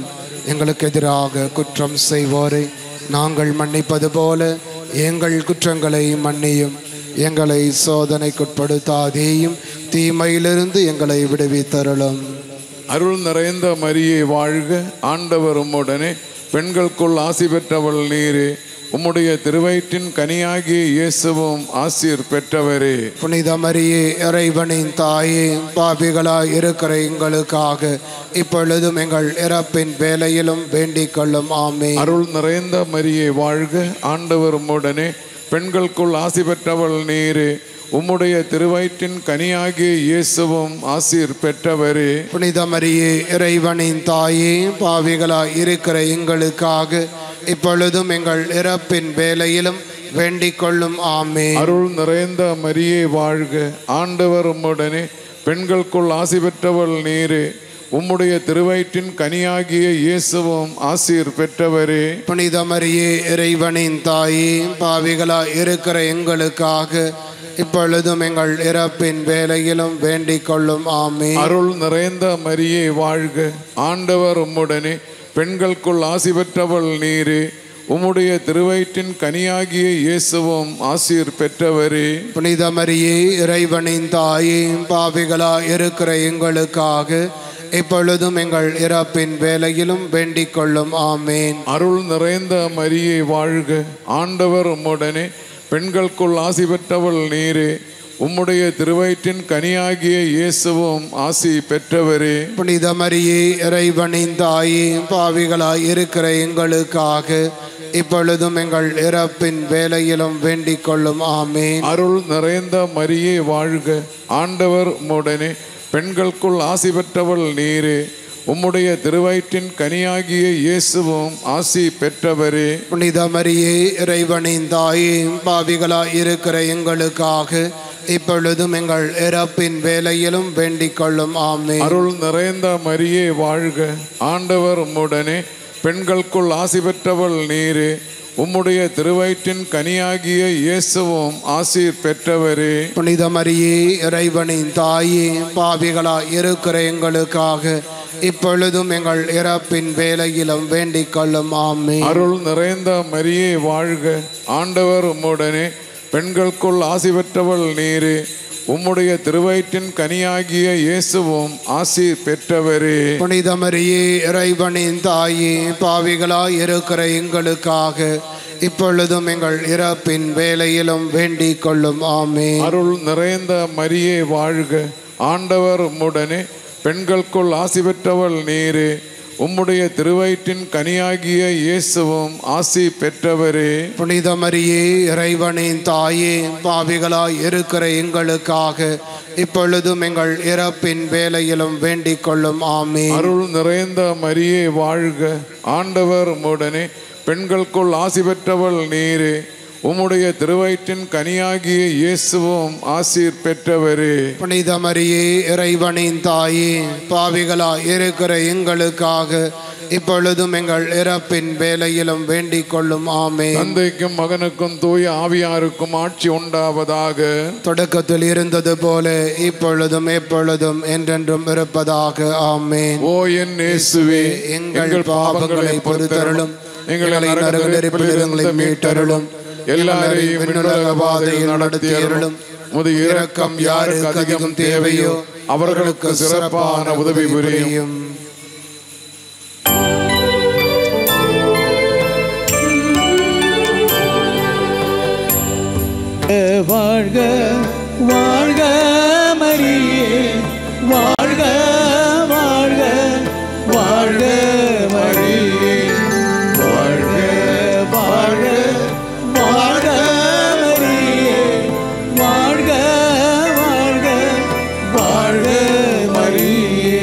எங்களுக்கு எதிராக குற்றம் செய்வோரை நாங்கள் மன்னிப்பது போல எங்கள் குற்றங்களை மன்னியும் எங்களை சோதனைக்குட்படுத்தாதேயும் தீமையிலிருந்து எங்களை விடுவித்தருளும் அருள் நிறைந்த மரியே வாழ்க ஆண்டவர் உம்முடனே பெண்களுக்குள் ஆசி பெற்றவள் நீரே உம்முடைய திருவயிற்றின் கனியாகிய இயேசுவும் ஆசீர் பெற்றவரே புனித மரியே இறைவனின் தாயே பாபிகளாய் இருக்கிற எங்களுக்காக இப்பொழுதும் எங்கள் இறப்பின் வேலையிலும் வேண்டிக் கொள்ளும் ஆமே அருள் நிறைந்த மரியே வாழ்க ஆண்டவர் உம்முடனே பெண்களுக்குள் ஆசி பெற்றவள் நீரே உம்முடைய திருவயிற்றின் கனியாகிய இயேசுவும் ஆசீர் பெற்றவரே புனித மரியே இறைவனின் தாயே பாவிகளாய் இருக்கிற எங்களுக்காக இப்பொழுதும் எங்கள் இறப்பின் வேலையிலும் வேண்டிக் கொள்ளும் ஆமே அருள் நிறைந்த மரியே வாழ்க ஆண்டவர் உம்முடனே பெண்களுக்குள் ஆசி பெற்றவள் நீரே உம்முடைய திருவயிற்றின் கனியாகிய இயேசுவும் ஆசீர் பெற்றவரே புனித மரியே இறைவனின் தாயே பாவிகளாய் இருக்கிற எங்களுக்காக இப்பொழுதும் எங்கள் இறப்பின் வேலையிலும் வேண்டிக் கொள்ளும் ஆமே அருள் நிறைந்த மரியே வாழ்க ஆண்டவர் உம்முடனே பெண்களுக்குள் ஆசி பெற்றவள் நீரே உம்முடைய திருவயிற்றின் கனியாகிய இயேசுவும் ஆசீர் பெற்றவரே புனித மரியே இறைவனின் தாயே பாவிகளாய் இருக்கிற எங்களுக்காக இப்பொழுதும் எங்கள் இறப்பின் வேலையிலும் வேண்டிக் கொள்ளும் ஆமேன் அருள் நிறைந்த மரியே வாழ்க ஆண்டவர் உம்முடனே பெண்களுக்குள் ஆசி பெற்றவள் நீரே உம்முடைய திருவயிற்றின் கனியாகிய இயேசுவும் ஆசி பெற்றவரே புனித மரியே இறைவனின் தாயே பாவிகளாய் இருக்கிற எங்களுக்காக இப்பொழுதும் எங்கள் இறப்பின் வேலையிலும் வேண்டிக் கொள்ளும் ஆமேன் அருள் நிறைந்த மரியே வாழ்க ஆண்டவர் உம்முடனே பெண்களுக்குள் ஆசி பெற்றவள் நீரே உம்முடைய திருவயிற்றின் கனியாகிய இயேசுவும் ஆசி பெற்றவரே புனித மரியே இறைவனின் தாயே பாவிகளாய் இருக்கிற எங்களுக்காக இப்பொழுதும் எங்கள் இறப்பின் வேலையிலும் வேண்டிக் கொள்ளும் ஆமேன் அருள் நிறைந்த மரியே வாழ்க ஆண்டவர் உம்முடனே பெண்களுக்குள் ஆசி பெற்றவள் நீரே உம்முடைய திருவயிற்றின் கனியாகிய இயேசுவும் ஆசீர் பெற்றவரே புனித மரியே இறைவனின் தாயே பாவிகளாய் இருக்கிற எங்களுக்காக இப்பொழுதும் எங்கள் இறப்பின் வேலையிலும் வேண்டிக் கொள்ளும் ஆமே அருள் நிறைந்த மரியே வாழ்க ஆண்டவர் உம்முடனே பெண்களுக்குள் ஆசி பெற்றவள் நீரே உம்முடைய திருவயிற்றின் கனியாகிய இயேசுவும் ஆசீர் பெற்றவரே புனித மரியே இறைவனின் தாயே பாவிகளாய் இருக்கிற எங்களுக்காக இப்பொழுதும் எங்கள் இறப்பின் வேலையிலும் வேண்டிக் கொள்ளும் ஆமே அருள் நிறைந்த மரியே வாழ்க ஆண்டவர் உம்முடனே பெண்களுக்குள் ஆசி பெற்றவள் நீரே உம்முடைய திருவயிற்றின் கனியாகிய இயேசுவும் ஆசி பெற்றவரே புனித மரியே இறைவனின் தாயே பாவிகளாய் இருக்கிற எங்களுக்காக இப்பொழுதும் எங்கள் இறப்பின் வேலையிலும் வேண்டிக் கொள்ளும் ஆமே அருள் நிறைந்த மரியே வாழ்க ஆண்டவர் உம்முடனே பெண்களுக்குள் ஆசி பெற்றவள் நீரே உம்முடைய திருவயிற்றின் கனியாகிய இயேசுவும் ஆசீர் பெற்றவரே புனித மரியே இறைவனின் தாயே பாவிகளாய் இருக்கிற எங்களுக்காக இப்பொழுதும் எங்கள் இறப்பின் வேலையிலும் வேண்டிக் கொள்ளும் ஆமே தந்தைக்கும் மகனுக்கும் தூய ஆவியாருக்கும் ஆட்சி உண்டாவதாக தொடக்கத்தில் இருந்தது போல இப்பொழுதும் எப்பொழுதும் என்றென்றும் இருப்பதாக ஆமேன் ஓ என் இயேசுவே எங்கள் பாவங்களை பொறுத்தருளும் எங்களை நரக நெருப்பிலிருந்து மீட்டருளும் எல்லாரையும் விண்ணுலக பாதையில் நடத்தியருளும் முது இரக்கம் யாருக்கு அதிகம் தேவையோ அவர்களுக்கு சிறப்பான உதவி புரியும் வாழ்க வாழ்க மரியே வாழ்க வாழ்க வாழ்க மரியே வாழ்க வாழ்க வாழ்க மரியே வாழ்க வாழ்க வாழ்க மரியே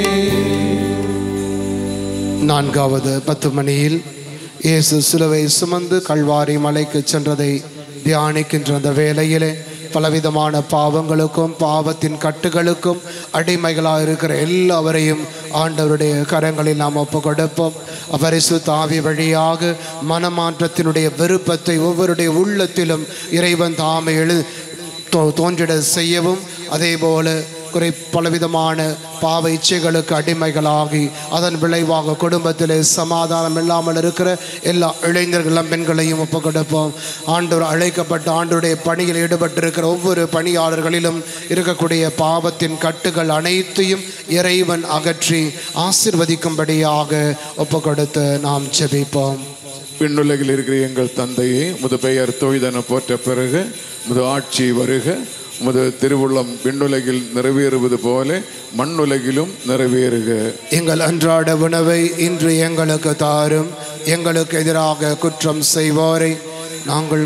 நான்காவது பத்து மணியில் இயேசு சிலுவை சுமந்து கல்வாரி மலைக்கு சென்றதை தியானிக்கின்ற அந்த வேளையிலே பலவிதமான பாவங்களுக்கும் பாவத்தின் கட்டுகளுக்கும் அடிமைகளாக இருக்கிற எல்லாவரையும் ஆண்டவருடைய கரங்களில் நாம் ஒப்பு கொடுப்போம் பரிசு தாவி வழியாக மனமாற்றத்தினுடைய விருப்பத்தை ஒவ்வொருடைய உள்ளத்திலும் இறைவன் தாமே எழு தோ- தோன்றிட செய்யவும் அதே போல குறை பலவிதமான பாவ இச்சைகளுக்கு அடிமைகளாகி அதன் விளைவாக குடும்பத்திலே சமாதானம் இல்லாமல் இருக்கிற எல்லா இளைஞர்களும் பெண்களையும் ஒப்பு கொடுப்போம் ஆண்டவர் அழைக்கப்பட்ட ஆண்டுடைய பணியில் ஈடுபட்டிருக்கிற ஒவ்வொரு பணியாளர்களிலும் இருக்கக்கூடிய பாவத்தின் கட்டுகள் அனைத்தையும் இறைவன் அகற்றி ஆசிர்வதிக்கும்படியாக ஒப்பு கொடுத்து நாம் ஜெபிப்போம் விண்ணுலகில் இருக்கிற எங்கள் தந்தையே முது பெயர் தோய்தன போற்ற பிறகு முது ஆட்சி வருக முது திருவுள்ளம் விண்ணுலகில் நிறைவேறுவது போல மண்ணுலகிலும் நிறைவேறுக எங்கள் அன்றாட உணவை இன்று எங்களுக்கு தாரும் எங்களுக்கு எதிராக குற்றம் செய்வோரை நாங்கள்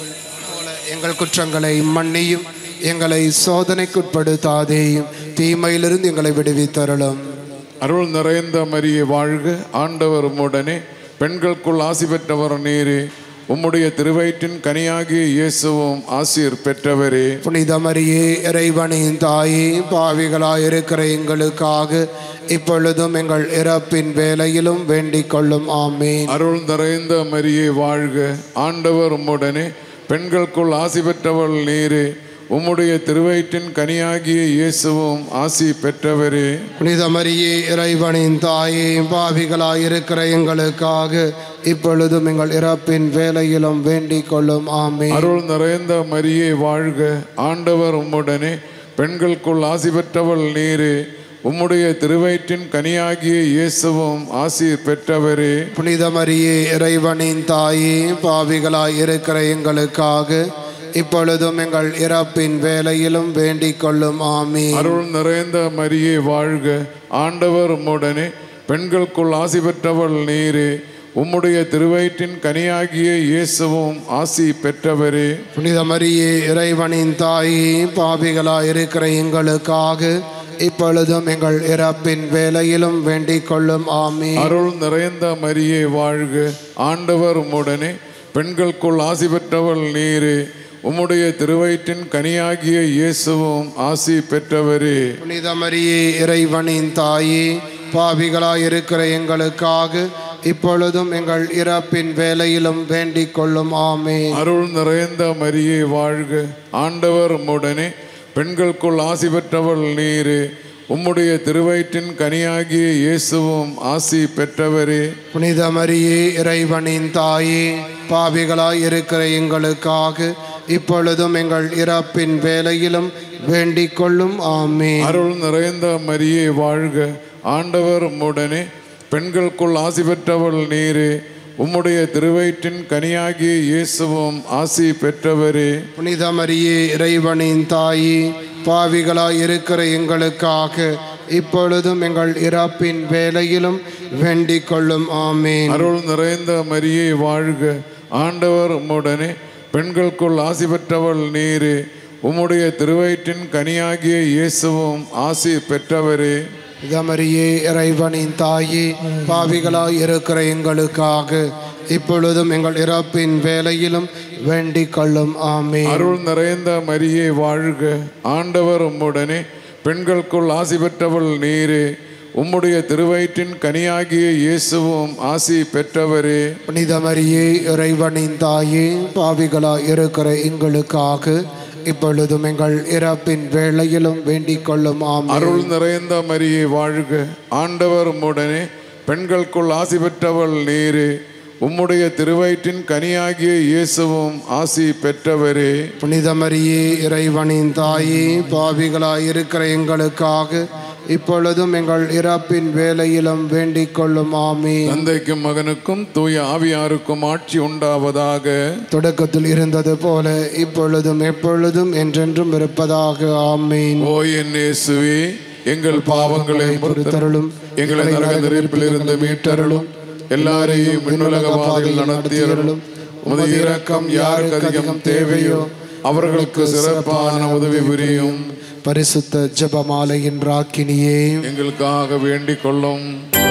போல எங்கள் குற்றங்களை மன்னியும் எங்களை சோதனைக்குட்படுத்தாதேயும் தீமையிலிருந்து எங்களை விடுவித்தருளும் அருள் நிறைந்த மரியே வாழ்க ஆண்டவர் உம்முடனே பெண்களுக்குள் ஆசி பெற்றவர் நீரே உம்முடைய திருவயிற்றின் கனியாகிய இயேசுவும் ஆசீர் பெற்றவரே புனித மரியே இறைவனின் தாயே பாவிகளாய் இருக்கிற எங்களுக்காக இப்பொழுதும் எங்கள் இறப்பின் வேலையிலும் வேண்டிக் கொள்ளும் ஆமேன் அருள் நிறைந்த மரியே வாழ்க ஆண்டவர் உம்முடனே பெண்களுக்குள் ஆசி பெற்றவள் நீரே உம்முடைய திருவயிற்றின் கனியாகிய இயேசுவும் ஆசி பெற்றவரே புனித மரியே இறைவனின் தாயே பாவிகளாய் இருக்கிற எங்களுக்காக இப்பொழுதும் எங்கள் இறப்பின் வேலையிலும் வேண்டிக் கொள்ளும் ஆமேன் அருள் நிறைந்த மரியே வாழ்க ஆண்டவர் உம்முடனே பெண்களுக்குள் ஆசி பெற்றவள் நீரே உம்முடைய திருவயிற்றின் கனியாகிய இயேசுவும் ஆசி பெற்றவரே புனித மரியே இறைவனின் தாயே பாவிகளாய் இருக்கிற எங்களுக்காக இப்பொழுதும் எங்கள் இறப்பின் வேலையிலும் வேண்டிக் கொள்ளும் ஆமீன் அருள் நிறைந்த மரியே வாழ்க ஆண்டவர் உம்முடனே பெண்களுக்குள் ஆசி பெற்றவள் நீரே உம்முடைய திருவயிற்றின் கனியாகிய இயேசுவும் ஆசி பெற்றவரே புனித மரியே இறைவனின் தாயே பாவிகளாய் இருக்கிற எங்களுக்காக இப்பொழுதும் எங்கள் இறப்பின் வேலையிலும் வேண்டிக் கொள்ளும் ஆமீன் அருள் நிறைந்த மரியே வாழ்க ஆண்டவர் உம்முடனே பெண்களுக்குள் ஆசி பெற்றவள் நீரே உம்முடைய திருவயிற்றின் கனியாகிய இயேசுவும் ஆசி பெற்றவரே புனித மரியே இறைவனின் தாயே பாவிகளாய் இருக்கிற எங்களுக்காக இப்பொழுதும் எங்கள் இறப்பின் வேலையிலும் வேண்டிக் கொள்ளும் ஆமீன் அருள் நிறைந்த மரியே வாழ்க ஆண்டவர் உம்முடனே பெண்களுக்குள் ஆசி பெற்றவள் நீரே உம்முடைய திருவயிற்றின் கனியாகிய இயேசுவும் ஆசி பெற்றவரே புனித மரியே இறைவனின் தாயே பாவிகளாய் இருக்கிற எங்களுக்காக இப்பொழுதும் எங்கள் இறப்பின் வேலையிலும் வேண்டிக் கொள்ளும் ஆமீன் அருள் நிறைந்த மரியே வாழ்க ஆண்டவர் உம்முடனே பெண்களுக்குள் ஆசி பெற்றவள் நீரே உம்முடைய திருவயிற்றின் கனியாகிய இயேசுவும் ஆசி பெற்றவரே புனித மரியே இறைவனின் தாயே பாவிகளாய் இருக்கிற எங்களுக்காக இப்பொழுதும் எங்கள் இறப்பின் வேலையிலும் வேண்டிக் கொள்ளும் ஆமீன் அருள் நிறைந்த மரியே வாழ்க ஆண்டவர் உம்முடனே பெண்களுக்குள் ஆசி பெற்றவள் நீரே உம்முடைய திருவயிற்றின் கனியாகிய இயேசுவும் ஆசி பெற்றவரே இதமரியே இறைவனின் தாயே பாவிகளாய் இருக்கிற எங்களுக்காக இப்பொழுதும் எங்கள் இறப்பின் வேலையிலும் வேண்டிக் கொள்ளும் ஆமீன் அருள் நிறைந்த மரியே வாழ்க ஆண்டவர் உம்முடனே பெண்களுக்குள் ஆசி பெற்றவள் நீரே உம்முடைய திருவயிற்றின் கனியாகிய இயேசுவும் ஆசி பெற்றவரே புனித மரியே இறைவனின் தாயே பாவிகளாய் இருக்கிற எங்களுக்காக இப்பொழுதும் எங்கள் இறப்பின் வேளையிலும் வேண்டிக் கொள்ளும் ஆமீன் அருள் நிறைந்த மரியே வாழ்க ஆண்டவர் உம்முடனே பெண்களுக்குள் ஆசி பெற்றவள் நீரே உம்முடைய திருவயிற்றின் கனியாகிய இயேசுவும் ஆசி பெற்றவரே புனித மரியே இறைவனின் தாயே பாவிகளாய் இருக்கிற எங்களுக்காக இப்பொழுதும் எங்கள் இறப்பின் வேலையிலும் வேண்டிக் கொள்ளும் ஆமீன் தந்தைக்கும் மகனுக்கும் தூய ஆவியாருக்கும் ஆட்சி உண்டாவதாக தொடக்கத்தில் இருந்தது போல இப்பொழுதும் எப்பொழுதும் என்றென்றும் இருப்பதாக ஆமீன் ஓ என் இயேசுவே எங்கள் பாவங்களை பொறுத்தருளும் எங்களை நரக நெருப்பில் இருந்து மீட்டருளும் எல்லாரையும் விண்ணுலக பாதையில் நடத்தியருளும் உமது இரக்கம் யாருக்கு அதிகம் தேவையோ அவர்களுக்கு சிறப்பான உதவி புரியும் பரிசுத்த ஜெபமாலையின் ராக்கினியே எங்களுக்காக வேண்டிக் கொள்ளும்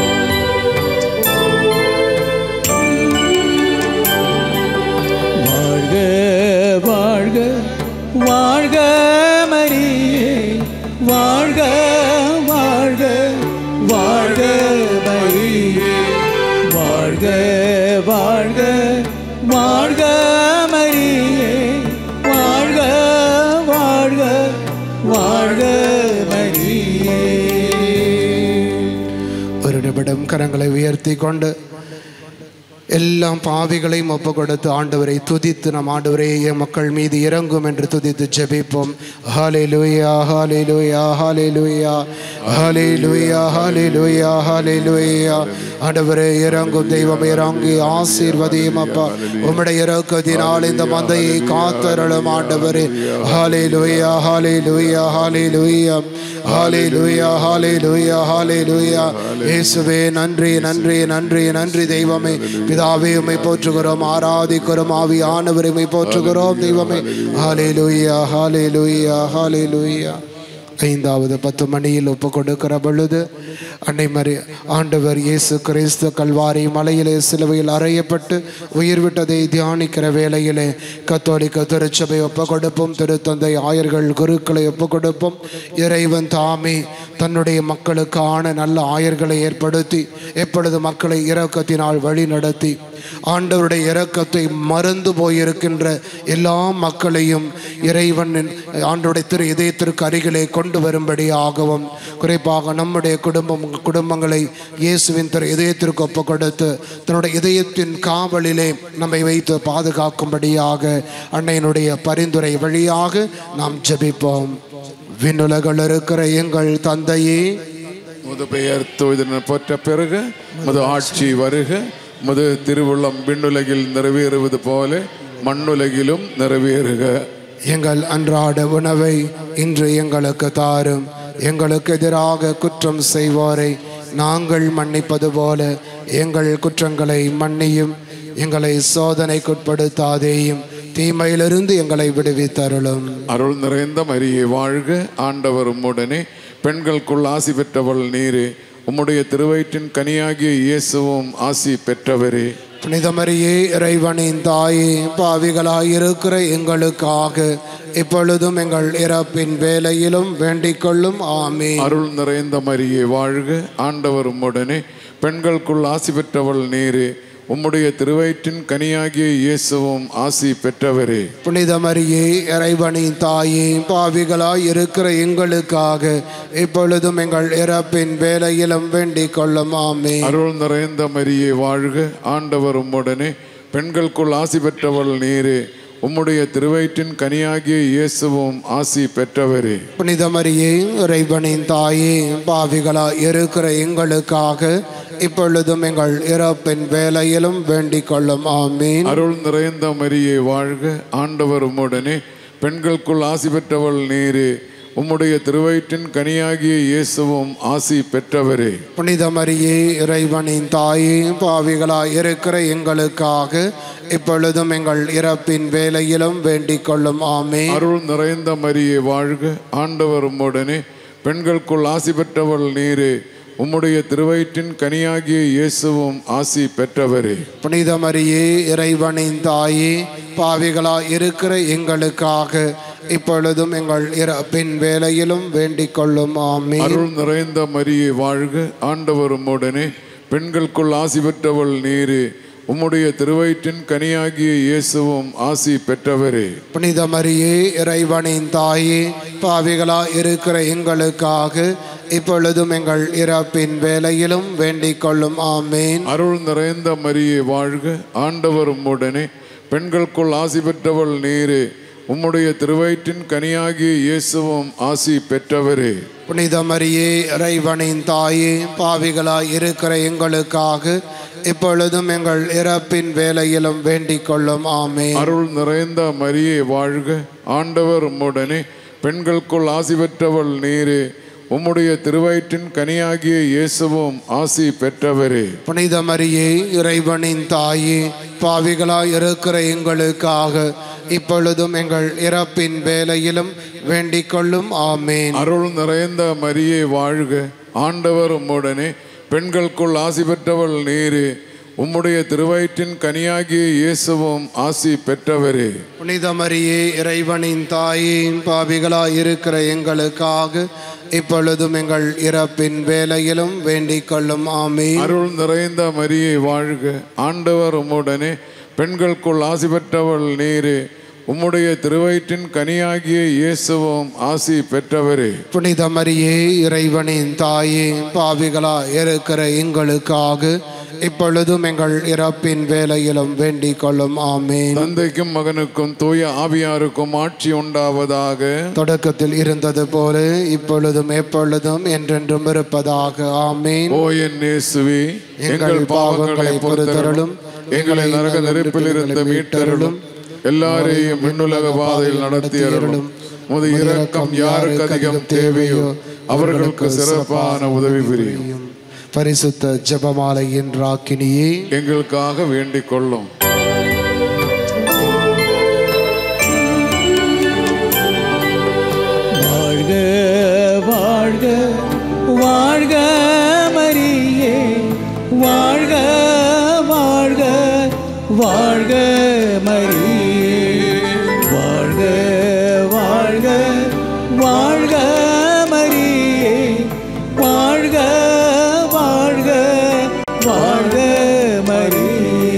வாழ்க வாழ்க வாழ்க மரியே வாழ்க வாழ்க வாழ்க மரியே வாழ்க வாழ்க வாழ்க மரியே வாழ்க வாழ்க வாழ்க மரியே ஆண்டவரிடம் கரங்களை உயர்த்தி கொண்டு எல்லாம் பாவிகளையும் ஒப்பு கொடுத்து ஆண்டவரை துதித்து நம் ஆண்டவரே என் மக்கள் மீது இறங்கும் என்று துதித்து ஜெபிப்போம் ஹாலே லூயா ஹாலே லூயா ஹாலே லூயா ஹாலே லூயா ஹாலே லூயா ஹாலே லூயா ஆண்டவரே இறங்கும் தெய்வம் இறங்கி ஆசீர்வதியும் அப்பா உம்முடைய இறக்கத்தினால் இந்த மந்தையை காத்தருளும் ஆண்டவரே ஹாலே லூயா ஹாலே லூயா ஹாலே லூயா ஹாலே லூயா ஹாலே லூயா ஹாலே லூயா இயேசுவே நன்றி நன்றி நன்றி நன்றி தெய்வமே பிதாவே உம்மை போற்றுகிறோம் ஆராதிக்கிறோம் ஆவியானவரை உம்மை போற்றுகிறோம் தெய்வமே ஹாலே லூயா ஹாலே லூயா ஹாலே லூயா ஐந்தாவது பத்து மணியில் ஒப்பு கொடுக்கிற பொழுது அன்னை மரி ஆண்டவர் இயேசு கிறிஸ்து கல்வாரி மலையிலே சிலுவையில் அறையப்பட்டு உயிர் விட்டதை தியானிக்கிற வேளையிலே கத்தோலிக்க திருச்சபை ஒப்பு கொடுப்போம் திருத்தந்தை ஆயர்கள் குருக்களை ஒப்பு கொடுப்போம் இறைவன் தாமே தன்னுடைய மக்களுக்கான நல்ல ஆயர்களை ஏற்படுத்தி எப்பொழுது மக்களை இரக்கத்தினால் வழி நடத்தி ஆண்டவருடைய இரக்கத்தை மறந்து போயிருக்கின்ற எல்லா மக்களையும் இறைவனின் ஆண்டவருடைய திரு இதயத்திற்கு அருகிலே கொண்டு வரும்படியாகவும் குறிப்பாக நம்முடைய குடும்பம் குடும்பங்களை இயேசுவின் திரு இதயத்திற்கு ஒப்பு கொடுத்து தன்னுடைய இதயத்தின் காவலிலே நம்மை வைத்து பாதுகாக்கும்படியாக அன்னையினுடைய பரிந்துரை வழியாக நாம் ஜெபிப்போம் விண்ணுலகில் இருக்கிற எங்கள் தந்தையே முது பெயர் தூய்தன போற்ற பிறகு முது ஆட்சி வருக முது திருவுள்ளம் விண்ணுலகில் நிறைவேறுவது போல மண்ணுலகிலும் நிறைவேறுக எங்கள் அன்றாட உணவை இன்று எங்களுக்கு தாரும் எங்களுக்கு எதிராக குற்றம் செய்வோரை நாங்கள் மன்னிப்பது போல எங்கள் குற்றங்களை மன்னியும் எங்களை சோதனைக்குட்படுத்தாதேயும் தீமையிலிருந்து எங்களை விடுவித்தருளும் அருள் நிறைந்த மரியே வாழ்க ஆண்டவர் உம்முடனே பெண்களுக்குள் ஆசி பெற்றவள் நீரே உம்முடைய திருவயிற்றின் கனியாகிய இயேசுவும் ஆசி பெற்றவரே புனிதமரியே இறைவனின் தாயே பாவிகளாய் இருக்கிற எங்களுக்காக இப்பொழுதும் எங்கள் இறப்பின் வேலையிலும் வேண்டிக் கொள்ளும் ஆமே அருள் நிறைந்த மரியே வாழ்க ஆண்டவர் உம்முடனே பெண்களுக்குள் ஆசி பெற்றவள் நீரே உம்முடைய திருவயிற்றின் கனியாகிய இயேசுவும் ஆசி பெற்றவரே புனிதமரியே இறைவனின் தாயே பாவிகளாய் இருக்கிற எங்களுக்காக இப்பொழுதும் எங்கள் இறப்பின் வேலையிலும் வேண்டிக் கொள்ளும் ஆமே அருள் நிறைந்த மரியே வாழ்க ஆண்டவர் உம்முடனே பெண்களுக்குள் ஆசி பெற்றவள் நீரே உம்முடைய திருவயிற்றின் கனியாகிய இயேசுவும் ஆசி பெற்றவரே புனிதமரியே இறைவனின் தாயே பாவிகளாய் இருக்கிற எங்களுக்காக இப்பொழுதும் எங்கள் இறப்பின் வேலையிலும் வேண்டிக் கொள்ளும் ஆமீன் அருள் நிறைந்த மரியே வாழ்க ஆண்டவர் உம்முடனே பெண்களுக்குள் ஆசி பெற்றவள் நீரே உம்முடைய திருவயிற்றின் கனியாகிய இயேசுவும் ஆசி பெற்றவரே புனிதமரியே இறைவனின் தாயே பாவிகளாய் இருக்கிற எங்களுக்காக இப்பொழுதும் எங்கள் இறப்பின் வேலையிலும் வேண்டிக் கொள்ளும் ஆமீன் அருள் நிறைந்த மரியே வாழ்க ஆண்டவர் உம்முடனே பெண்களுக்குள் ஆசி பெற்றவள் நீரே உம்முடைய திருவயிற்றின் கனியாகிய இயேசுவும் ஆசி பெற்றவரே புனிதமரியே இறைவனின் தாயே பாவிகளாய் இருக்கிற எங்களுக்காக இப்பொழுதும் எங்கள் இறப்பின் வேலையிலும் வேண்டிக் கொள்ளும் ஆமீன் அருள் நிறைந்த மரியே வாழ்க ஆண்டவர் உம்முடனே பெண்களுக்குள் ஆசி பெற்றவள் நீரே உம்முடைய திருவயிற்றின் கனியாகிய இயேசுவும் ஆசி பெற்றவரே புனிதமரியே இறைவனின் தாயே பாவிகளாய் இருக்கிற எங்களுக்காக இப்பொழுதும் எங்கள் இறப்பின் வேலையிலும் வேண்டிக் கொள்ளும் ஆமீன் அருள் நிறைந்த மரியே வாழ்க ஆண்டவர் உம்முடனே பெண்களுக்குள் ஆசி பெற்றவள் நீரே உம்முடைய திருவயிற்றின் கனியாகிய இயேசுவும் ஆசி பெற்றவரே புனிதமரியே இறைவனின் தாயே பாவிகளாய் இருக்கிற எங்களுக்காக இப்பொழுதும் எங்கள் இறப்பின் வேலையிலும் வேண்டிக் கொள்ளும் ஆமீன் அருள் நிறைந்த மரியே வாழ்க ஆண்டவர் உம்முடனே பெண்களுக்குள் ஆசி பெற்றவள் நீரே உம்முடைய திருவயிற்றின் கனியாகிய இயேசுவும் ஆசி பெற்றவரே புனிதமரியே இறைவனின் தாயே பாவிகளாய் இருக்கிற எங்களுக்காக இப்பொழுதும் எங்கள் இறப்பின் வேலையிலும் வேண்டிக் கொள்ளும் ஆமீன் அருள் நிறைந்த மரியே வாழ்க ஆண்டவர் உம்முடனே பெண்களுக்குள் ஆசி பெற்றவள் நீரே உம்முடைய திருவயிற்றின் கனியாகிய இயேசுவும் ஆசி பெற்றவரே புனிதமரியே இறைவனின் தாயே பாவிகளாய் இருக்கிற எங்களுக்காக இப்பொழுதும் எங்கள் இறப்பின் வேலையிலும் வேண்டிக் கொள்ளும் ஆமீன் அருள் நிறைந்த மரியே வாழ்க ஆண்டவர் உம்முடனே பெண்களுக்குள் ஆசி பெற்றவள் நீரே உம்முடைய திருவயிற்றின் கனியாகிய இயேசுவும் ஆசி பெற்றவரே புனித மரியே இறைவனின் தாயே பாவிகளா இருக்கிற எங்களுக்காக இப்பொழுதும் எங்கள் இறப்பின் வேலையிலும் வேண்டிக் கொள்ளும் ஆமேன் தந்தைக்கும் மகனுக்கும் தூய ஆவியாருக்கும் ஆட்சி உண்டாவதாக தொடக்கத்தில் இருந்தது போல இப்பொழுதும் எப்பொழுதும் என்றென்றும் இருப்பதாக ஆமேன் ஓ என் இயேசுவே எங்கள் பாவங்களை பொறுத்தருளும் எங்களை நரக நெருப்பில் இருந்து மீட்டருளும் எல்லாரையும் விண்ணுலக பாதையில் நடத்தியருளும் முது இரக்கம் யாருக்கு அதிகம் தேவையோ அவர்களுக்கு சிறப்பான உதவி புரியும் பரிசுத்த ஜெபமாலையின் ராக்கினியே எங்களுக்காக வேண்டிக் கொள்ளும் வாழ்க வாழ்க வாழ்க மரியே வாழ்க வாழ்க வாழ்க மரியே வாழ்க வாழ்க வாழ்க மரியே வாழ்க வாழ்க வாழ்க மரியே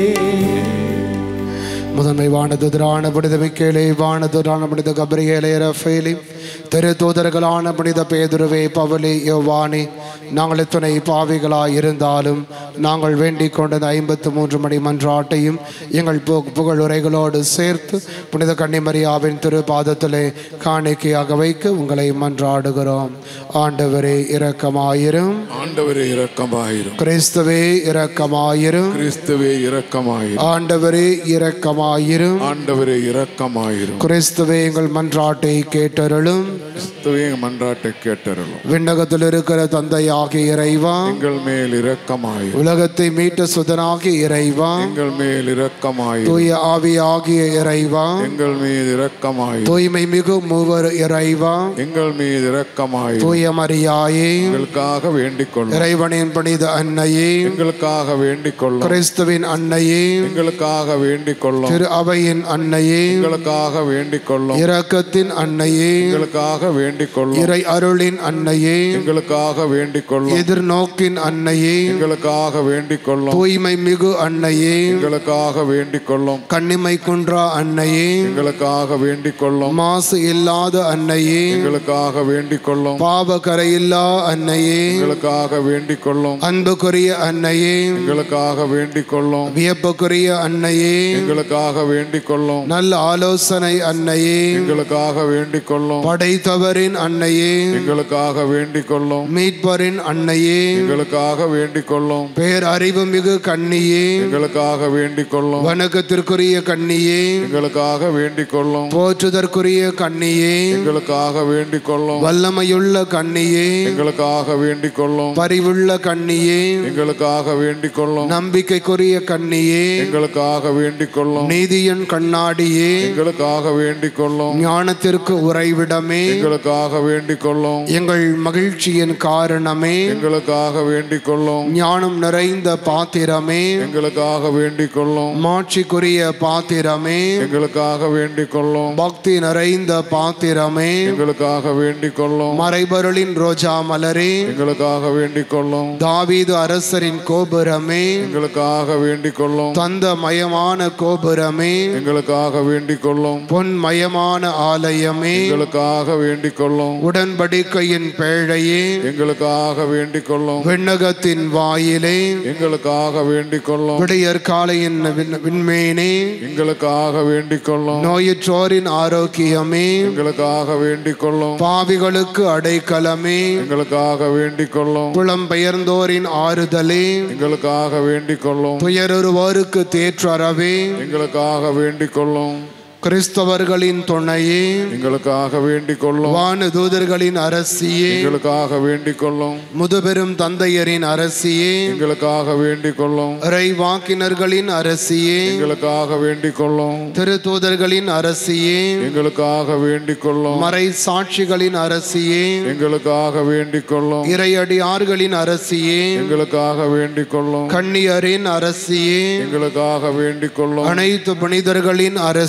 முதன்மை வானதுதரான புனித மிக்கேலே வானதுரான புனித கபிரியேலே ரஃபேலி திரு தூதர்களான புனித பேதுருவே பவலி யோவானி நாங்கள் எத்துணை பாவிகளாய் இருந்தாலும் நாங்கள் வேண்டிக் கொண்டது ஐம்பத்து மூன்று மணி மன்றாட்டையும் எங்கள் பு புகழுரைகளோடு சேர்த்து புனித கன்னிமரியாவின் திரு பாதத்திலே காணிக்கையாக வைக்க உங்களை மன்றாடுகிறோம் ஆண்டவரே இரக்கமாயிரும் ஆண்டவரே இரக்கமாயிரும் கிறிஸ்துவே இரக்கமாயிரும் கிறிஸ்துவே இரக்கமாயிரும் ஆண்டவரே இரக்கமாயிரும் ஆண்டவரே இரக்கமாயிரும் கிறிஸ்துவே எங்கள் மன்றாட்டை கேட்டருளும் கிறிஸ்துவே மன்றாட்டை கேட்டருளும் விண்ணகத்தில் இருக்கிற தந்தையாகிய இறைவா எங்கள் மேல் இரக்கமாயிரும் உலகத்தை மீட்ட சுதனாகிய இறைவா எங்கள் மேல் இரக்கமாயிரும் தூய ஆவியாகிய இறைவா எங்கள் மீது இரக்கமாயிரும் தூய்மை மிகு மூவர் இறைவா எங்கள் மீது இரக்கமாயிரும் தூய மரியாயே எங்களுக்காக வேண்டிக் கொள்ளும் இறைவனின் புனித அன்னையே எங்களுக்காக வேண்டிக் கொள்ளும் கிறிஸ்துவின் அன்னையே எங்களுக்காக வேண்டிக் கொள்ளும் திரு அவையின் அன்னையே எங்களுக்காக வேண்டிக் கொள்ளும் இரக்கத்தின் அன்னையே எங்களுக்காக வேண்டிக் கொள்ளும் இறை அருளின் அன்னையே எங்களுக்காக வேண்டிக் கொள்ளும் எதிர்நோக்கின் அன்னையே எங்களுக்காக வேண்டிக் கொள்ளும் தூய்மை மிகு அன்னையே எங்களுக்காக வேண்டிக் கொள்ளும் கண்ணிமை குன்றா அன்னையே எங்களுக்காக வேண்டிக் கொள்ளும் மாசு இல்லாத அன்னையே எங்களுக்காக வேண்டிக் கொள்ளும் பாவ கரையில்லா அன்னையே எங்களுக்காக வேண்டிக் கொள்ளும் அன்புக்குரிய அன்னையே எங்களுக்காக வேண்டிக் கொள்ளும் வியப்புக்குரிய அன்னையே எங்களுக்காக வேண்டிக் கொள்ளும் நல்ல ஆலோசனை அன்னையே எங்களுக்காக வேண்டிக் கொள்ளும் படைத்தவரின் அன்னையே எங்களுக்காக வேண்டிக் கொள்ளும் மீட்பரின் அன்னையே எங்களுக்காக வேண்டிக் கொள்ளும் பேர் அறிவு மிகு கண்ணியே எங்களுக்காக வேண்டிக் கொள்ளும் வணக்கத்திற்குரிய கண்ணியே எங்களுக்காக வேண்டிக் கொள்ளும் போற்றுதற்குரிய கண்ணியே எங்களுக்காக வேண்டிக் கொள்ளும் வல்லமையுள்ள கண்ணியே எங்களுக்காக வேண்டிக் கொள்ளும் பரிவுள்ள கண்ணியே எங்களுக்காக வேண்டிக் கொள்ளும் நம்பிக்கைக்குரிய கண்ணியே எங்களுக்காக வேண்டிக் கொள்ளும் நீதியின் கண்ணாடியே எங்களுக்காக வேண்டிக் கொள்ளும் ஞானத்திற்கு உறைவிடமே எங்களுக்காக வேண்டிக் கொள்ளும் எங்கள் மகிழ்ச்சியின் காரணமே எங்களுக்காக வேண்டிக் கொள்ளும் ஞானம் நிறைந்த பாத்திரமே எங்களுக்காக வேண்டிக் கொள்ளும் மாட்சிக்குரிய பாத்திரமே எங்களுக்காக வேண்டிக் கொள்ளும் பக்தி நிறைந்த பாத்திரமே எங்களுக்காக வேண்டிக் கொள்ளும் மறைபொருளின் ரோஜா மலரே எங்களுக்காக வேண்டிக் கொள்ளும் தாவீது அரசரின் கோபுரமே எங்களுக்காக வேண்டிக் கொள்ளும் தந்தமயமான கோபுரமே எங்களுக்காக வேண்டிக் கொள்ளும் பொன்மயமான ஆலயமே எங்களுக்காக வேண்டிக் கொள்ளும் உடன்படிக்கையின் பேழையே எங்களுக்காக வேண்டிக் கொள்ளும் விண்ணகத்தின் வாயிலே எங்களுக்காக வேண்டிக் கொள்ளும் விடியற் காலையின் விண்- விண்மீனே எங்களுக்காக வேண்டிக் கொள்ளும் நோயுற்றோரின் ஆரோக்கியமே எங்களுக்காக வேண்டிக் கொள்ளும் பாவிகளுக்கு அடைக்கலமே எங்களுக்காக வேண்டிக் கொள்ளும் புலம்பெயர்ந்தோரின் ஆறுதலே எங்களுக்காக வேண்டிக் கொள்ளும் துயருவோருக்கு தேற்றறவே எங்களுக்காக வேண்டிக் கொள்ளும் கிறிஸ்தவர்களின் துணையே எங்களுக்காக வேண்டிக் கொள்ளும் வான தூதர்களின் அரசியே எங்களுக்காக வேண்டிக் கொள்ளும் முதுபெரும் தந்தையரின் அரசியே எங்களுக்காக வேண்டிக் கொள்ளும் இறைவாக்கினர்களின் அரசியே எங்களுக்காக வேண்டிக் கொள்ளும் திரு தூதர்களின் அரசியே எங்களுக்காக வேண்டிக் கொள்ளும் மறை சாட்சிகளின் அரசியே எங்களுக்காக வேண்டிக் கொள்ளும் இறையடியார்களின் அரசியே எங்களுக்காக வேண்டிக் கொள்ளும் கண்ணியரின் அரசியே எங்களுக்காக வேண்டிக் கொள்ளும் அனைத்து புனிதர்களின் அரசியே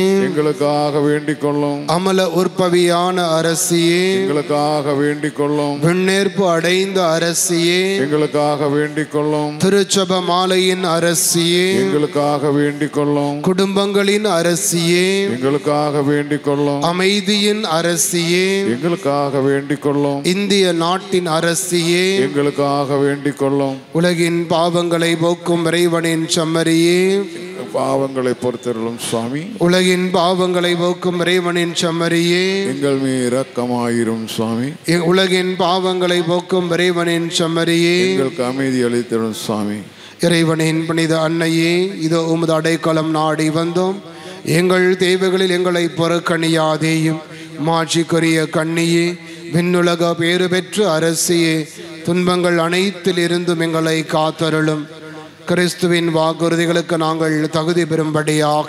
எங்களுக்காக வேண்டிக் கொள்ளும் அமல உற்பவியான அரசியே எங்களுக்காக வேண்டிக் கொள்ளும் விண்ணேற்பு அடைந்த அரசியே எங்களுக்காக வேண்டிக் கொள்ளும் திருச்சப மாலையின் அரசியே எங்களுக்காக வேண்டிக் கொள்ளும் குடும்பங்களின் அரசியே எங்களுக்காக வேண்டிக் கொள்ளும் அமைதியின் அரசியே எங்களுக்காக வேண்டிக் கொள்ளும் இந்திய நாட்டின் அரசியே எங்களுக்காக வேண்டிக் கொள்ளும் உலகின் பாவங்களை போக்கும் இறைவனின் செம்மறியே பாவங்களை பொறுத்தருளும் சுவாமி உலகின் பாவங்களை போக்கும் இறைவனின் செம்மறியே எங்கள் மீ இரக்கமாயிரும் சுவாமி எ- உலகின் பாவங்களை போக்கும் இறைவனின் செம்மறியே எங்களுக்கு அமைதி அளித்திடும் சுவாமி இறைவனின் புனித அன்னையே இதோ உமது அடைக்கலம் நாடி வந்தோம் எங்கள் தேவைகளில் எங்களை புறக்கணியாதேயும் மாட்சிக்குரிய கண்ணியே விண்ணுலக பேறு பெற்று அரசியே துன்பங்கள் அனைத்தில் இருந்தும் எங்களை காத்தருளும் கிறிஸ்துவின் வாக்குறுதிகளுக்கு நாங்கள் தகுதி பெறும்படியாக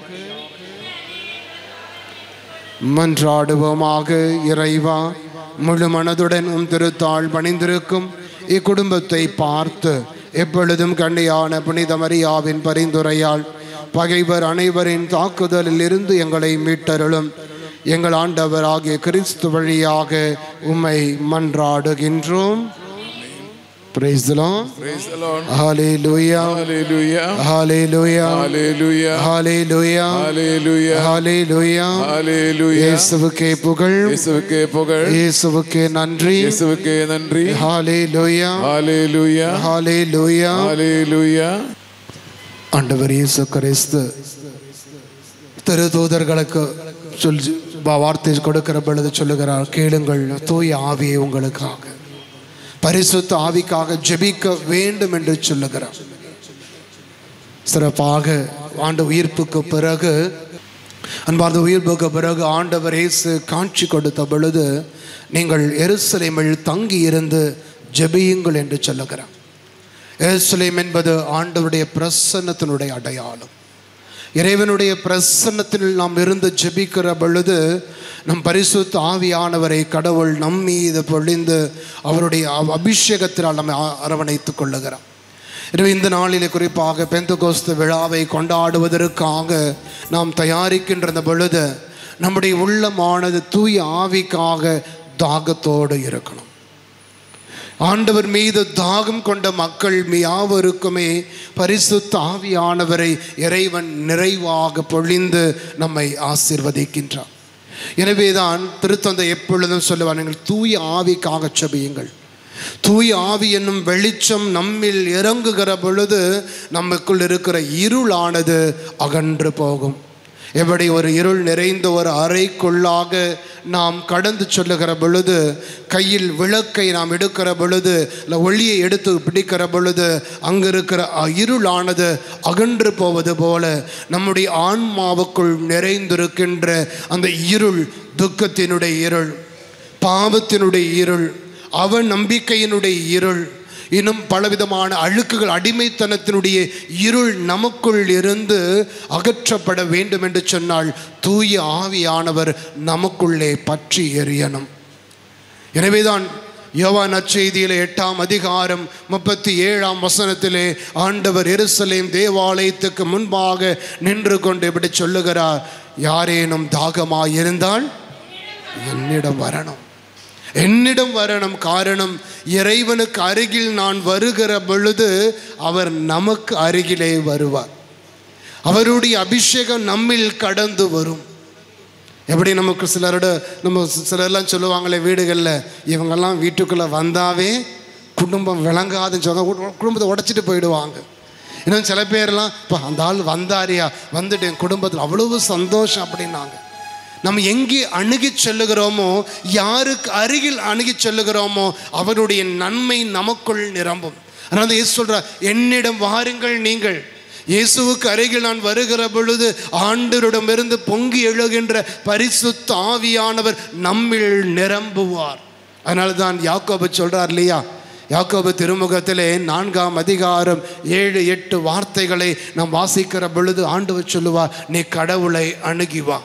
மன்றாடுவோமாக இறைவா முழு மனதுடன் உம் திருத்தாள் பணிந்திருக்கும் இக்குடும்பத்தை பார்த்து எப்பொழுதும் கண்ணியான புனித மரியாவின் பரிந்துரையால் பகைவர் அனைவரின் தாக்குதலில் இருந்து எங்களை மீட்டருளும் எங்கள் ஆண்டவராகிய கிறிஸ்து வழியாக உம்மை மன்றாடுகின்றோம் Praise the Lord. Praise the Lord. Hallelujah. Hallelujah. Hallelujah. Hallelujah. Hallelujah. Hallelujah. Hallelujah. Hallelujah. இயேசுவுக்கே புகழ் இயேசுவுக்கே புகழ் இயேசுவுக்கே நன்றி இயேசுவுக்கே நன்றி ஹalleluya Hallelujah. ஹalleluya Hallelujah. ஆண்டவர் இயேசு கிறிஸ்து திரு தூதர்களுக்கு சொல் வார்த்தை கொடுக்கிற பொழுது சொல்லுகிறார் கேளுங்கள் தூய ஆவியை உங்களுக்காக பரிசுத்த ஆவிக்காக ஜெபிக்க வேண்டும் என்று சொல்லுகிறார் சிறப்பாக ஆண்டு உயிர்ப்புக்கு பிறகு அன்பார்ந்த உயிர்ப்புக்கு பிறகு ஆண்டவர் இயேசு காட்சி கொடுத்த பொழுது நீங்கள் எருசலேமில் தங்கி இருந்து ஜெபியுங்கள் என்று சொல்லுகிறார் எருசலேம் என்பது ஆண்டவருடைய பிரசன்னத்தினுடைய அடையாளம் இறைவனுடைய பிரசன்னத்தில் நாம் இருந்து ஜெபிக்கிற பொழுது நம் பரிசுத்த ஆவியானவரை கடவுள் நம் மீது பொழிந்து அவருடைய அ- அபிஷேகத்தினால் நம்மை ஆ- அரவணைத்துக் கொள்ளுகிறார் எனவே இந்த நாளிலே குறிப்பாக பெந்தகோஸ்து விழாவை கொண்டாடுவதற்காக நாம் தயாரிக்கின்ற இந்த பொழுது நம்முடைய உள்ளமானது தூய ஆவிக்காக தாகத்தோடு இருக்கணும் ஆண்டவர் மீது தாகம் கொண்ட மக்கள் யாவருக்குமே பரிசுத்த ஆவியானவரை இறைவன் நிறைவாக பொழிந்து நம்மை ஆசீர்வதிக்கின்றார் எனவேதான் திருத்தந்தை எப்பொழுதும் சொல்லுவார் நீங்கள் தூய ஆவிக்காக செபியுங்கள் தூய ஆவி என்னும் வெளிச்சம் நம்மில் இறங்குகிற பொழுது நமக்குள் இருக்கிற இருளானது அகன்று போகும் எப்படி ஒரு இருள் நிறைந்த ஒரு அறைக்குள்ளாக நாம் கடந்து சொல்லுகிற பொழுது கையில் விளக்கை நாம் எடுக்கிற பொழுது இல்லை ஒளியை எடுத்து பிடிக்கிற பொழுது அங்கு இருக்கிற அ- இருளானது அகன்று போவது போல நம்முடைய ஆன்மாவுக்குள் நிறைந்திருக்கின்ற அந்த இருள் துக்கத்தினுடைய இருள் பாவத்தினுடைய இருள் அவன் நம்பிக்கையினுடைய இருள் இன்னும் பலவிதமான அழுக்குகள் அடிமைத்தனத்தினுடைய இருள் நமக்குள் இருந்து அகற்றப்பட வேண்டும் என்று சொன்னால் தூய ஆவியானவர் நமக்குள்ளே பற்றி எரியணும் எனவேதான் யோவான் நற்செய்தியிலே எட்டாம் அதிகாரம் முப்பத்தி ஏழாம் வசனத்திலே ஆண்டவர் எருசலேம் தேவாலயத்துக்கு முன்பாக நின்று கொண்டு இப்படி சொல்லுகிறார் யாரேனும் தாகமாய் இருந்தால் என்னிடம் வரணும் என்னிடம் வரணும் காரணம் இறைவனுக்கு அருகில் நான் வருகிற பொழுது அவர் நமக்கு அருகிலே வருவார் அவருடைய அபிஷேகம் நம்மில் கடந்து வரும் எப்படி நமக்கு சிலரோட நம்ம சிலர்லாம் சொல்லுவாங்களே வீடுகளில் இவங்கெல்லாம் வீட்டுக்குள்ளே வந்தாவே குடும்பம் விளங்காதுன்னு சொல்ல குடும்பத்தை உடைச்சிட்டு போயிடுவாங்க இன்னும் சில பேர்லாம் இப்போ அந்த ஆள் வந்தாரியா வந்துட்டு என் குடும்பத்தில் அவ்வளவு சந்தோஷம் அப்படின்னாங்க நம்ம எங்கே அணுகி செல்லுகிறோமோ யாருக்கு அருகில் அணுகி செல்லுகிறோமோ அவருடைய நன்மை நமக்குள் நிரம்பும் அதனால இயேசு சொல்றார் என்னிடம் வாருங்கள் நீங்கள் இயேசுவுக்கு அருகில் நான் வருகிற பொழுது ஆண்டவரிடமிருந்து பொங்கி எழுகின்ற பரிசுத்த ஆவியானவர் நம்மில் நிரம்புவார் அதனால தான் யாக்கோபு சொல்றார் இல்லையா யாக்கோபு திருமுகத்திலே நான்காம் அதிகாரம் ஏழு எட்டு வார்த்தைகளை நாம் வாசிக்கிற பொழுது ஆண்டவர் சொல்லுவார் நீ கடவுளை அணுகி வா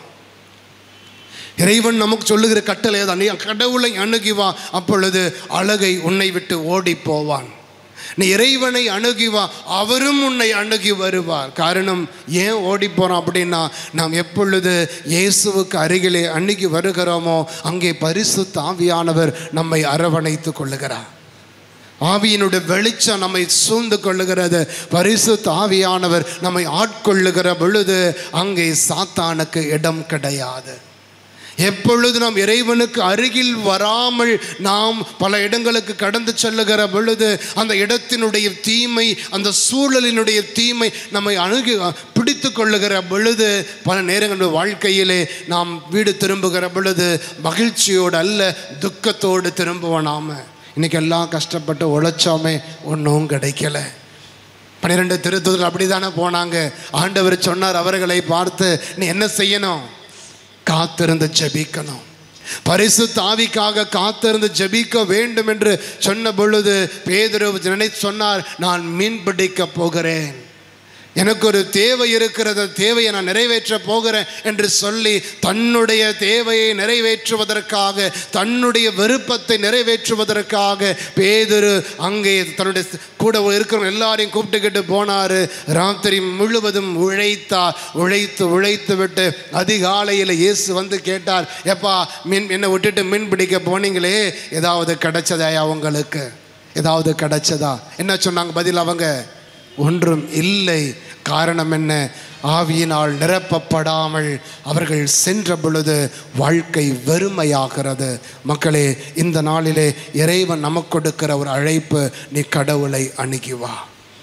இறைவன் நமக்கு சொல்லுகிற கட்டளை தான் நீ கடவுளை அணுகி வா அப்பொழுது அழகை உன்னை விட்டு ஓடி போவான் நீ இறைவனை அணுகி வா அவரும் உன்னை அணுகி வருவார் காரணம் ஏன் ஓடி போறோம் அப்படின்னா நாம் எப்பொழுது இயேசுவுக்கு அருகிலே அணுகி வருகிறோமோ அங்கே பரிசுத்த ஆவியானவர் நம்மை அரவணைத்து கொள்ளுகிறார் ஆவியினுடைய வெளிச்சம் நம்மை சூழ்ந்து கொள்ளுகிறது பரிசுத்த ஆவியானவர் நம்மை ஆட்கொள்ளுகிற பொழுது அங்கே சாத்தானுக்கு இடம் கிடையாது எப்பொழுது நாம் இறைவனுக்கு அருகில் வராமல் நாம் பல இடங்களுக்கு கடந்து செல்லுகிற பொழுது அந்த இடத்தினுடைய தீமை அந்த சூழலினுடைய தீமை நம்மை அணுகி பிடித்து கொள்ளுகிற பொழுது பல நேரங்கள் வாழ்க்கையிலே நாம் வீடு திரும்புகிற பொழுது மகிழ்ச்சியோடு அல்ல துக்கத்தோடு திரும்புவோம் நாம இன்னைக்கு எல்லாம் கஷ்டப்பட்டு உழைச்சோமே ஒன்றும் கிடைக்கல பன்னிரெண்டு திருத்துதல் அப்படி தானே போனாங்க ஆண்டவர் சொன்னார் அவர்களை பார்த்து நீ என்ன செய்யணும் காத்திருந்து ஜெபிக்கணும் பரிசு தாவிக்காக காத்திருந்து ஜெபிக்க வேண்டும் என்று சொன்ன பொழுது பேதுரு நினை சொன்னார் நான் மீன் பிடிக்க போகிறேன் எனக்கு ஒரு தேவை இருக்கிறது அந்த தேவையை நான் நிறைவேற்ற போகிறேன் என்று சொல்லி தன்னுடைய தேவையை நிறைவேற்றுவதற்காக தன்னுடைய விருப்பத்தை நிறைவேற்றுவதற்காக பேதுரு அங்கே தன்னுடைய கூட இருக்கிற எல்லாரையும் கூப்பிட்டுக்கிட்டு போனார் ராத்திரி முழுவதும் உழைத்தா உழைத்து உழைத்து விட்டு அதிகாலையில் இயேசு வந்து கேட்டார் எப்பா மீன் என்னை விட்டுட்டு மீன் பிடிக்க போனீங்களே ஏதாவது கிடைச்சதாயா உங்களுக்கு ஏதாவது கிடைச்சதா என்ன சொன்னாங்க பதில் அவங்க ஒன்றும் இல்லை காரணம் என்ன ஆவியினால் நிரப்பப்படாமல் அவர்கள் சென்ற பொழுது வாழ்க்கை வெறுமையாகிறது மக்களே இந்த நாளிலே இறைவன் நமக்கு கொடுக்கிற ஒரு அழைப்பு நீ கடவுளை அணுகி வா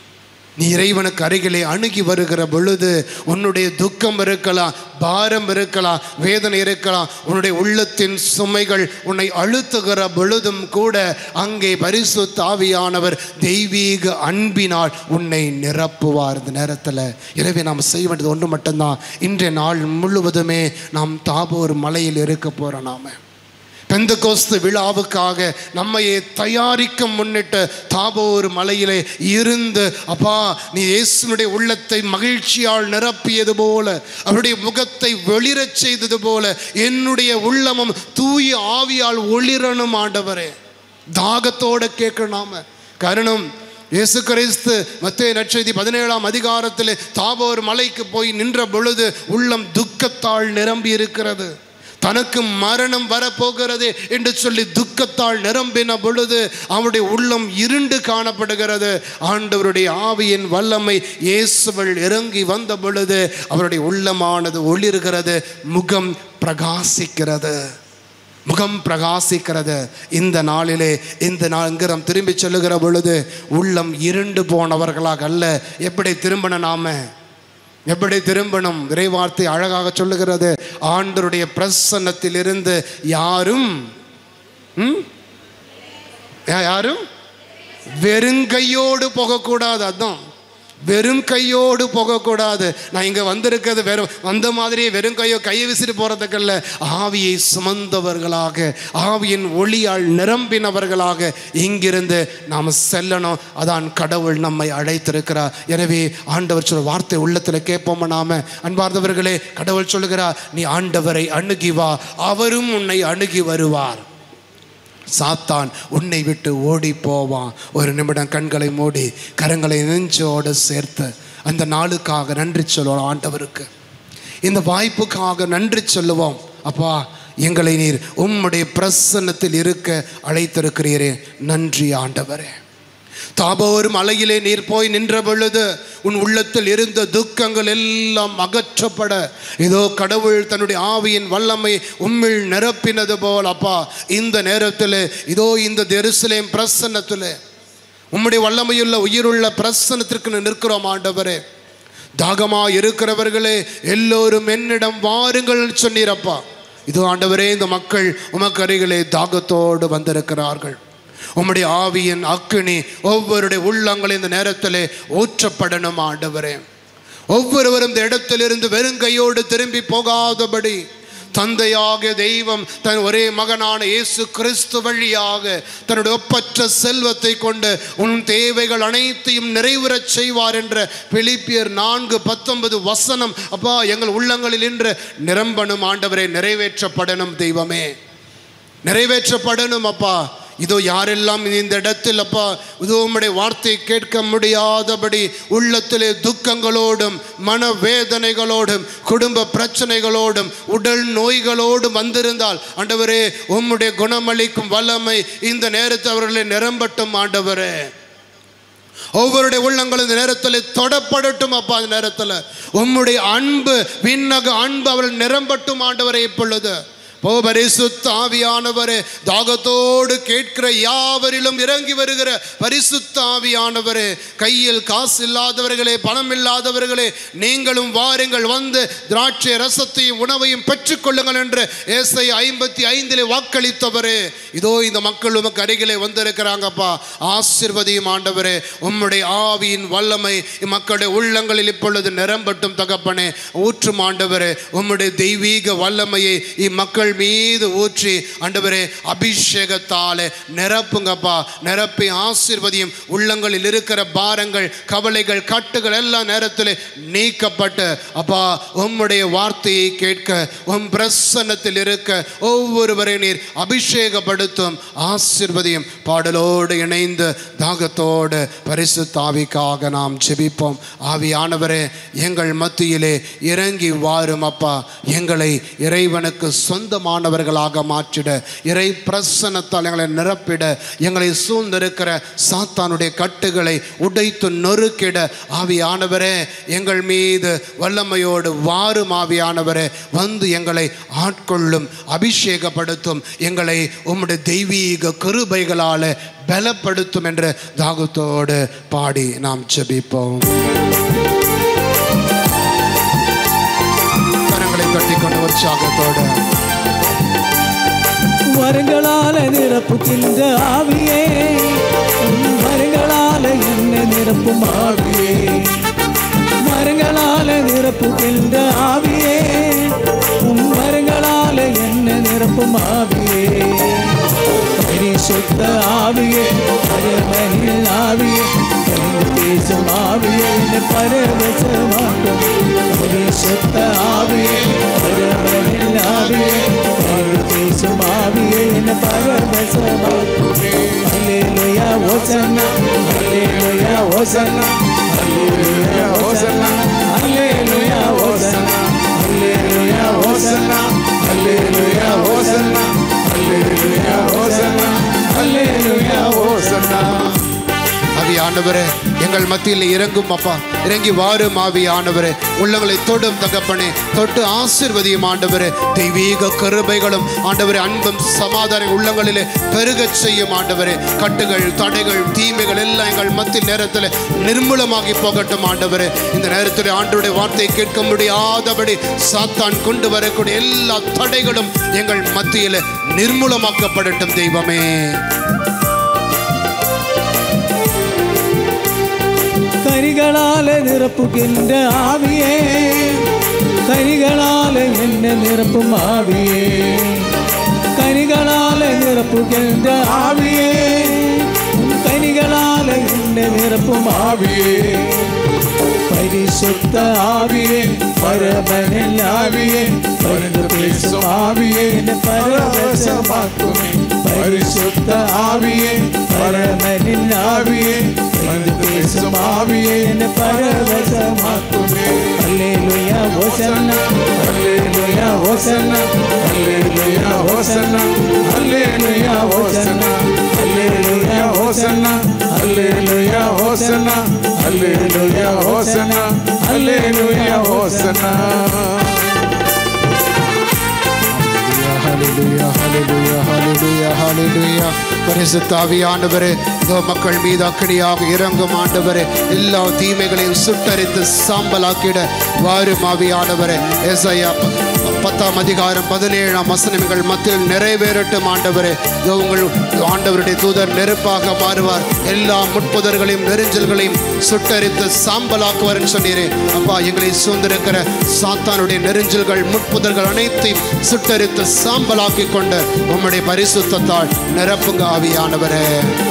நீ இறைவனுக்கு அருகிலே அணுகி வருகிற பொழுது உன்னுடைய துக்கம் இருக்கலாம் பாரம் இருக்கலாம் வேதனை இருக்கலாம் உன்னுடைய உள்ளத்தின் சுமைகள் உன்னை அழுத்துகிற பொழுதும் கூட அங்கே பரிசு தாவியானவர் தெய்வீக அன்பினால் உன்னை நிரப்புவார் இந்த நேரத்தில் எனவே நாம் செய்ய வேண்டியது ஒன்று மட்டும்தான் இன்றைய நாள் முழுவதுமே நாம் தாபோர் மலையில் இருக்க போகிறோம் நாம பெந்தகோஸ்து விழாவுக்காக நம்மையே தயாரிக்க முன்னிட்டு தாபோர் மலையிலே இருந்து அப்பா நீ இயேசுனுடைய உள்ளத்தை மகிழ்ச்சியால் நிரப்பியது போல அவருடைய முகத்தை வெளிரச் செய்தது போல என்னுடைய உள்ளமும் தூய ஆவியால் ஒளிரணும் ஆண்டவரே தாகத்தோட கேட்கணும் நாம காரணம் இயேசு கிறிஸ்து மத்திய நற்செய்தி பதினேழாம் அதிகாரத்தில் தாபோர் மலைக்கு போய் நின்ற பொழுது உள்ளம் துக்கத்தால் நிரம்பி இருக்கிறது தனக்கு மரணம் வரப்போகிறது என்று சொல்லி துக்கத்தால் நிரம்பின பொழுது அவருடைய உள்ளம் இருண்டு காணப்படுகிறது ஆண்டவருடைய ஆவியின் வல்லமை இயேசுவள் இறங்கி வந்த பொழுது அவருடைய உள்ளமானது ஒளிர்கிறது முகம் பிரகாசிக்கிறது முகம் பிரகாசிக்கிறது இந்த நாளிலே இந்த நாங்கிறம் திரும்பி சொல்லுகிற பொழுது உள்ளம் இருண்டு போனவர்களாக அல்ல எப்படி திரும்பின நாம எப்படி திரும்பணும் விரைவார்த்தை அழகாக சொல்லுகிறது ஆண்டருடைய பிரசன்னத்திலிருந்து யாரும் ம்? யா- யாரும் வெறுங்கையோடு போகக்கூடாது அதான் வெறும் கையோடு போகக்கூடாது நான் இங்கே வந்திருக்கிறது வெறும் வந்த மாதிரியே வெறும் கையோ கையை விசிட்டு போகிறதுக்கல்ல ஆவியை சுமந்தவர்களாக ஆவியின் ஒளியால் நிரம்பினவர்களாக இங்கிருந்து நாம் செல்லணும் அதான் கடவுள் நம்மை அழைத்திருக்கிறார் எனவே ஆண்டவர் சொல்ல வார்த்தை உள்ளத்தில் கேட்போமா நாம அன்பார்ந்தவர்களே கடவுள் சொல்லுகிறார் நீ ஆண்டவரை அணுகி வா அவரும் உன்னை அணுகி வருவார் சாத்தான் உன்னை விட்டு ஓடி போவான் ஒரு நிமிடம் கண்களை மூடி கரங்களை நெஞ்சோடு சேர்த்து அந்த நாளுக்காக நன்றி சொல்லுவோம் ஆண்டவருக்கு இந்த வாய்ப்புக்காக நன்றி சொல்லுவோம் அப்பா எங்களை நீர் உம்முடைய பிரசன்னத்தில் இருக்க அழைத்திருக்கிறீரே நன்றி ஆண்டவரே தாபோர் மலையிலே நீர் போய் நின்ற பொழுது உன் உள்ளத்தில் இருந்த துக்கங்கள் எல்லாம் அகற்றப்பட இதோ கடவுள் தன்னுடைய ஆவியின் வல்லமை உம்மில் நிரப்பினது போல் அப்பா இந்த நேரத்தில் இதோ இந்த எருசலேம் பிரசன்னத்தில் உம்முடைய வல்லமையுள்ள உயிருள்ள பிரசன்னத்திற்கு நிற்கிறோம் ஆண்டவரே தாகமா இருக்கிறவர்களே எல்லோரும் என்னிடம் வாருங்கள் சொன்னீரப்பா இதோ ஆண்டவரே இந்த மக்கள் உமக்கு அருகிலே தாகத்தோடு வந்திருக்கிறார்கள் உம்முடைய ஆவியின் அக்கினி ஒவ்வொருடைய உள்ளங்கள் இந்த நேரத்திலே ஊற்றப்படணும் ஆண்டவரே ஒவ்வொருவரும் இந்த இடத்திலிருந்து வெறுங்கையோடு திரும்பி போகாதபடி தந்தையாக தெய்வம் தன் ஒரே மகனான இயேசு கிறிஸ்து வழியாக தன்னுடைய ஒப்பற்ற செல்வத்தை கொண்டு உன் தேவைகள் அனைத்தையும் நிறைவுறச் செய்வார் என்ற பிலிப்பியர் நான்கு பத்தொன்பது வசனம் அப்பா எங்கள் உள்ளங்களில் இன்று நிரம்பணும் ஆண்டவரே நிறைவேற்றப்படணும் தெய்வமே நிறைவேற்றப்படணும் அப்பா இதோ யாரெல்லாம் இந்த இடத்தில் அப்பா இதோ உம்முடைய வார்த்தையை கேட்க முடியாதபடி உள்ளத்திலே துக்கங்களோடும் மனவேதனைகளோடும் குடும்ப பிரச்சனைகளோடும் உடல் நோய்களோடும் வந்திருந்தால் ஆண்டவரே உம்முடைய குணமளிக்கும் வல்லமை இந்த நேரத்தில் அவர்களை நிரம்பட்டும் ஆண்டவரே ஒவ்வொருடைய உள்ளங்களும் இந்த நேரத்தில் தொடப்படட்டும் அப்பா இந்த நேரத்தில் உம்முடைய அன்பு விண்ணக அன்பு அவர்கள் நிரம்பட்டும் ஆண்டவரை இப்பொழுது ஓ பரிசுத்த ஆவியானவரே தாகத்தோடு கேட்கிற யாவரிலும் இறங்கி வருகிற பரிசுத்த ஆவியானவரே கையில் காசு இல்லாதவர்களே பணம் இல்லாதவர்களே நீங்களும் வாருங்கள் வந்து திராட்சை ரசத்தையும் உணவையும் பெற்றுக்கொள்ளுங்கள் என்று ஏசை ஐம்பத்தி ஐந்திலே வாக்களித்தவரே இதோ இந்த மக்கள் உமக்கு அருகிலே வந்திருக்கிறாங்கப்பா ஆசிர்வதியும் ஆண்டவரே உம்முடைய ஆவியின் வல்லமை மக்களுடைய உள்ளங்களில் இப்பொழுது நிரம்பட்டும் தகப்பனே ஊற்றும் ஆண்டவரே உம்முடைய தெய்வீக வல்லமையை இம்மக்கள் மீது ஊற்றி ஆண்டவரே அபிஷேகத்தாலே நிரப்புங்கப்பா நிரப்பி ஆசிர்வதியும் உள்ளங்களில் இருக்கிற பாரங்கள் கவலைகள் கட்டுகள் எல்லா நேரத்தில் நீக்கப்பட்டு அப்பா உம்முடைய வார்த்தையை கேட்க உம் பிரசன்னத்தில் இருக்க ஒவ்வொருவரை நீர் அபிஷேகப்படுத்தும் ஆசிர்வதியும் பாடலோடு இணைந்து தாகத்தோடு பரிசு தாவிக்காக நாம் ஜெபிப்போம் ஆவியானவரே எங்கள் மத்தியிலே இறங்கி வாரும் அப்பா எங்களை இறைவனுக்கு சொந்தமானவர்களாக மாற்றிட இறை பிரசன்னத்தால் எங்களை நிரப்பிட எங்களை சூழ்ந்திருக்கிற சாத்தானுடைய கட்டுகளை உடைத்து நொறுக்கிட ஆவியானவரே எங்கள் மீது வல்லமையோடு வாரும் ஆவியானவரே வந்து எங்களை ஆட்கொள்ளும் அபிஷேகப்படுத்தும் எங்களை உம்முடைய தெய்வீக கிருபைகளால் பலப்படுத்தும் என்ற தாகத்தோடு பாடி நாம் ஜெபிப்போம் கரங்களை தட்டிக்கொண்டு உற்சாகத்தோடு வருங்களால நிரப்புகின்ற ஆவியே உன் வருங்களால என்ன நிரப்பும் ஆவியே வருங்களால நிரப்புகின்ற ஆவியே உன் வருங்களால என்ன நிரப்பும் ஆவியே பரிசுத்த ஆவியே பரமனில் ஆவியே கண்டு பேசும் ஆவியே என்னை பரவசமாக்கும் பரிசுத்த ஆவியே பரமனில் ஆவியே கண்டு பேசும் ஆவியே என்னை பரவசமாக்கும் அல்லேலூயா ஓசன்னா அல்லேலூயா ஓசன்னா அல்லேலூயா ஓசன்னா அல்லேலூயா ஓசன்னா அல்லேலூயா ஓசன்னா அல்லேலூயா ஓசன்னா அல்லேலூயா ஓசன்னா அல்லேலூயா ஓசன்னா ஆவி ஆண்டவரே எங்கள் மத்தியில் இறங்கும் அப்பா இறங்கி வாரும் ஆவி ஆண்டவரே உள்ளங்களை தொடும் தகப்பனே தொட்டு ஆசிர்வதியும் ஆண்டவரே தெய்வீக கருபைகளும் ஆண்டவரே அன்பும் சமாதான உள்ளங்களிலே பெருகச் செய்யும் ஆண்டவரே கட்டுகள் தடைகள் தீமைகள் எல்லாம் எங்கள் மத்திய நேரத்தில் நிர்மூலமாகி போகட்டும் ஆண்டவரே இந்த நேரத்தில் ஆண்டவருடைய வார்த்தையை கேட்க முடியாதபடி சாத்தான் கொண்டு வரக்கூடிய எல்லா தடைகளும் எங்கள் மத்தியில் நிர்மூலமாக்கப்படட்டும் தெய்வமே கரிகளால நிரப்புகின்ற ஆவியே கரிகளால என்ன நிரப்பும் ஆவியே கனிகளால நிரப்புகின்ற ஆவியே உன் கனிகளால என்ன நிரப்பும் ஆவியே பரிசுத்த ஆவியே பரமனில் ஆவியே பரிந்து பேசும் ஆவியே என்னை பரவசமாக்குமே பரிசுத்த ஆவியே பரமனில் ஆவியே பரிந்து பேசும் ஆவியே என்னை பரவசமாக்குமே அல்லேலூயா ஓசன்னா அல்லேலூயா ஓசன்னா அல்லேலூயா ஓசன்னா அல்லேலூயா ஓசன்னா அல்லேலூயா ஓசன்னா அல்லேலூயா ஓசன்னா அல்லேலூயா ஓசன்னா அல்லேலூயா ஓசன்னா ஹalleluya ஹalleluya ஹalleluya ஹalleluya பரிசுத்த ஆவியானவரே இதோ மக்கள் மீது அக்கடியாக இறங்கும் ஆண்டவரே எல்லா தீமைகளையும் சுட்டரித்து சாம்பலாக்கிட வாரும் ஆவியானவரே ஏசாயா ப- பத்தாம் அதிகாரம் பதினேழாம் வசனங்கள் மத்தியில் நிறைவேறட்டும் ஆண்டவரே இதோ உங்கள் ஆண்டவருடைய தூதர் நெருப்பாக மாறுவார் எல்லா முட்புதர்களையும் நெரிஞ்சல்களையும் சுட்டரித்து சாம்பலாக்குவார் என்று சொன்னீரே அப்பா எங்களை சூழ்ந்திருக்கிற சாத்தானுடைய நெரிஞ்சல்கள் முட்புதர்கள் அனைத்தையும் சுட்டரித்து சாம்பலாக்கி கொண்டு உம்முடைய பரிசுத்தத்தால் நிரப்புங்க ஆவியானவரே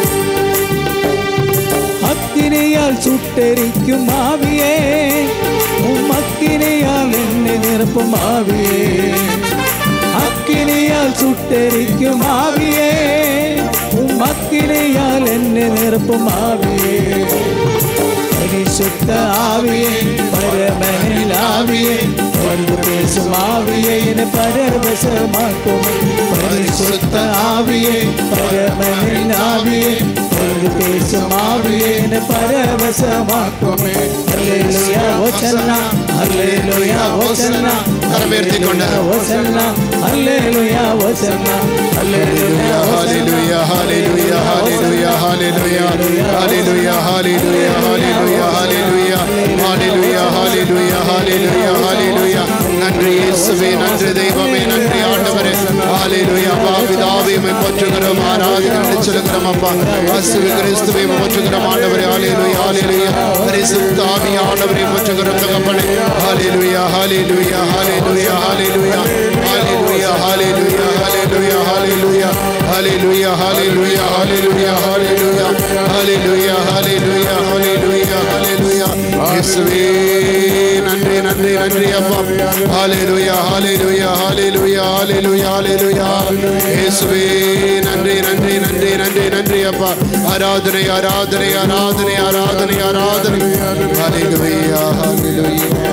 அக்கினியால் சுட்டெரிக்கும் ஆவியே உம் அக்கினியால் என்னை நிரப்பும் ஆவியே அக்கினியால் சுட்டெரிக்கும் ஆவியே உம் உமக்கினையால் என்னை நிரப்பும் ஆவியே பரிசுத்த ஆவியே பரமனில் ஆவியே வந்து பேசும் ஆவியே என பரவசமாக்கும் பரிசுத்த ஆவியே பரமனில் ஆவியே வந்து பேசும் ஆவியே என பரவசமாக்கும் அல்லேலூயா ஓசன்னா அல்லேலூயா ஓசன்னா கரமேர்த்திக் கொண்டு. ஓசன்னா அல்லேலூயா ஓசன்னா அல்லேலூயா Hallelujah, hallelujah, hallelujah, hallelujah, hallelujah, hallelujah, hallelujah, hallelujah, hallelujah, hallelujah, hallelujah, hallelujah. நன்றி இயேசுவே நன்றி தெய்வமே நன்றி ஆண்டவரே ஹalleluya அப்பா பிதாவே உம்மை போற்றுகிறோம் ஆராதிக்கிறோம் சொல்லுகிறோம் அப்பா இயேசுவே கிறிஸ்துவே உம்மை போற்றுகிறோம் ஆண்டவரே ஹalleluya ஹalleluya பரிசுத்த ஆவி ஆண்டவரே போற்றுகிறோம் தகப்பனே ஹalleluya ஹalleluya ஹalleluya ஹalleluya ஹalleluya ஹalleluya ஹalleluya ஹalleluya ஹalleluya ஹalleluya ஹalleluya ஹalleluya ஹalleluya ஹalleluya ஹalleluya ஹalleluya இயேசுவே நன்றி நன்றி நன்றி அப்பா ஹalleluya ஹalleluya ஹalleluya ஹalleluya ஹalleluya இயேசுவே நன்றி நன்றி நன்றி நன்றி நன்றி அப்பா ஆராதனை ஆராதனை ஆராதனை ஆராதனை ஆராதனை ஹalleluya ஹalleluya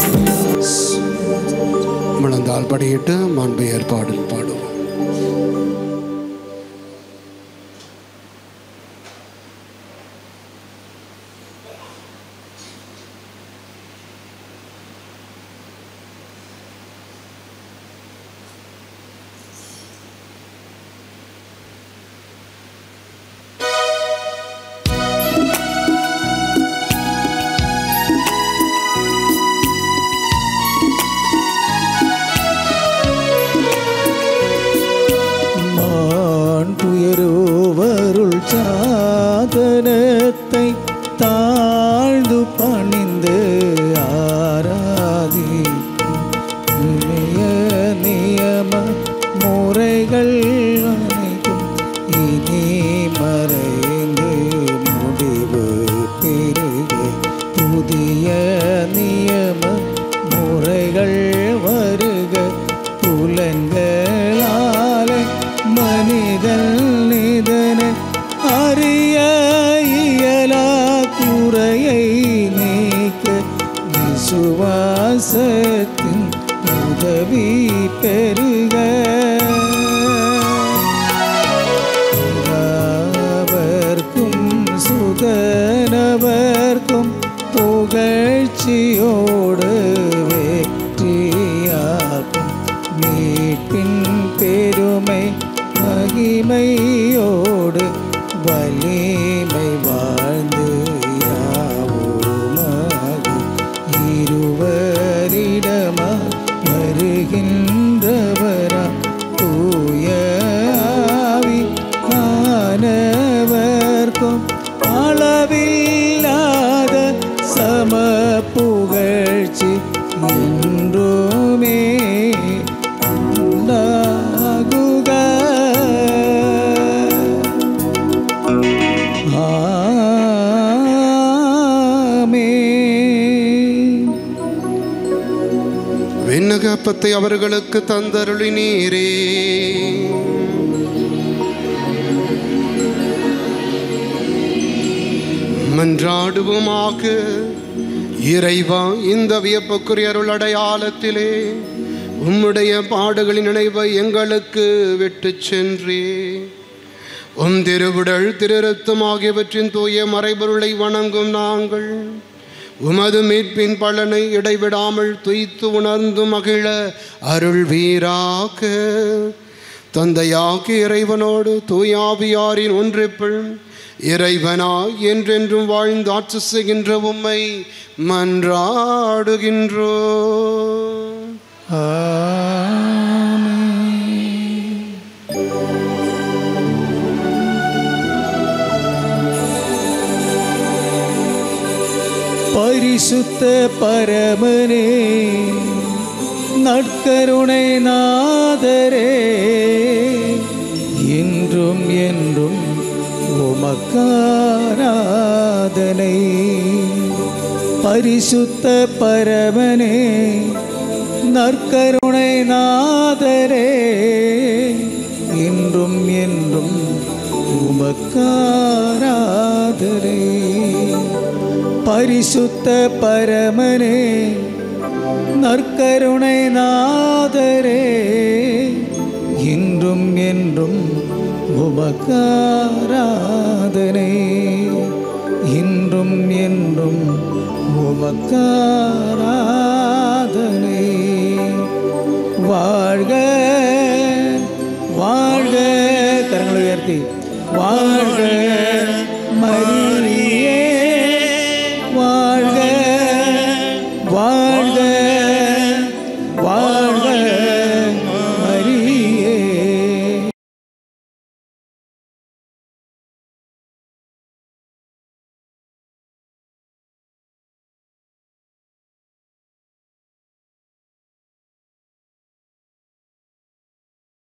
முழந்தால் படியிட்டு மாண்பு ஏற்பாடில் பாடுவோம் மான் துயரோவருள் சாதனத்தை தாழ்ந்து பணிந்து ஆராதிக்கும் இளைய நியம முறைகள் அனைத்தும் இனி மறைந்து முடிவு பெருக புதிய நியம முறைகள் வருக புலன்களாலே மனிதன் நிதன அறிய இயலா குறையை நீக்க விசுவாசத்தின் உதவி பெருக அவர்க்கும் சுதனவர்க்கும் புகழ்ச்சியோடு வெற்றியாக்கும் மீட்பின் பெருமை மகிமையோடு வலிமை வாழ்ந்து யாவோமாக இருவரிடமா வருகின்றவரா தூய ஆவி மாணவர்க்கும் அளவில்லாத சம புகழ்ச்சி என்றுமே உண்டாகுக ஆமென். விண்ணகப்பத்தை அவர்களுக்கு தந்தருளினீரே மன்றாடுவோமாக இறைவா இந்த வியப்புக்குரிய அருள் அடையாளத்திலே உம்முடைய பாடுகளின் நினைவை எங்களுக்கு விட்டு சென்றே உம் திருவுடல் திருரத்தம் ஆகியவற்றின் தூய மறைபொருளை வணங்கும் நாங்கள் உமது மீட்பின் பலனை இடைவிடாமல் துய்த்து உணர்ந்து மகிழ அருள் வீராக தந்தையாகி இறைவனோடு தூயாவியாரின் ஒன்றிப்பிள் இறைவனாய் என்றென்றும் வாழ்ந்து ஆட்சி செய்கின்ற உம்மை மன்றாடுகின்றோ ஆமென். பரிசுத்த பரமனே நற்கருணை நாதரே என்றும் என்றும் உமக்காராதனை பரிசுத்த பரமனே நற்கருணை நாதரே என்றும் என்றும் உமக்காராதரே பரிசுத்த பரமனே நற்கருணை நாதரே இன்றும் என்றும் உமக்காராதனை இன்றும் என்றும் உமக்காராதனை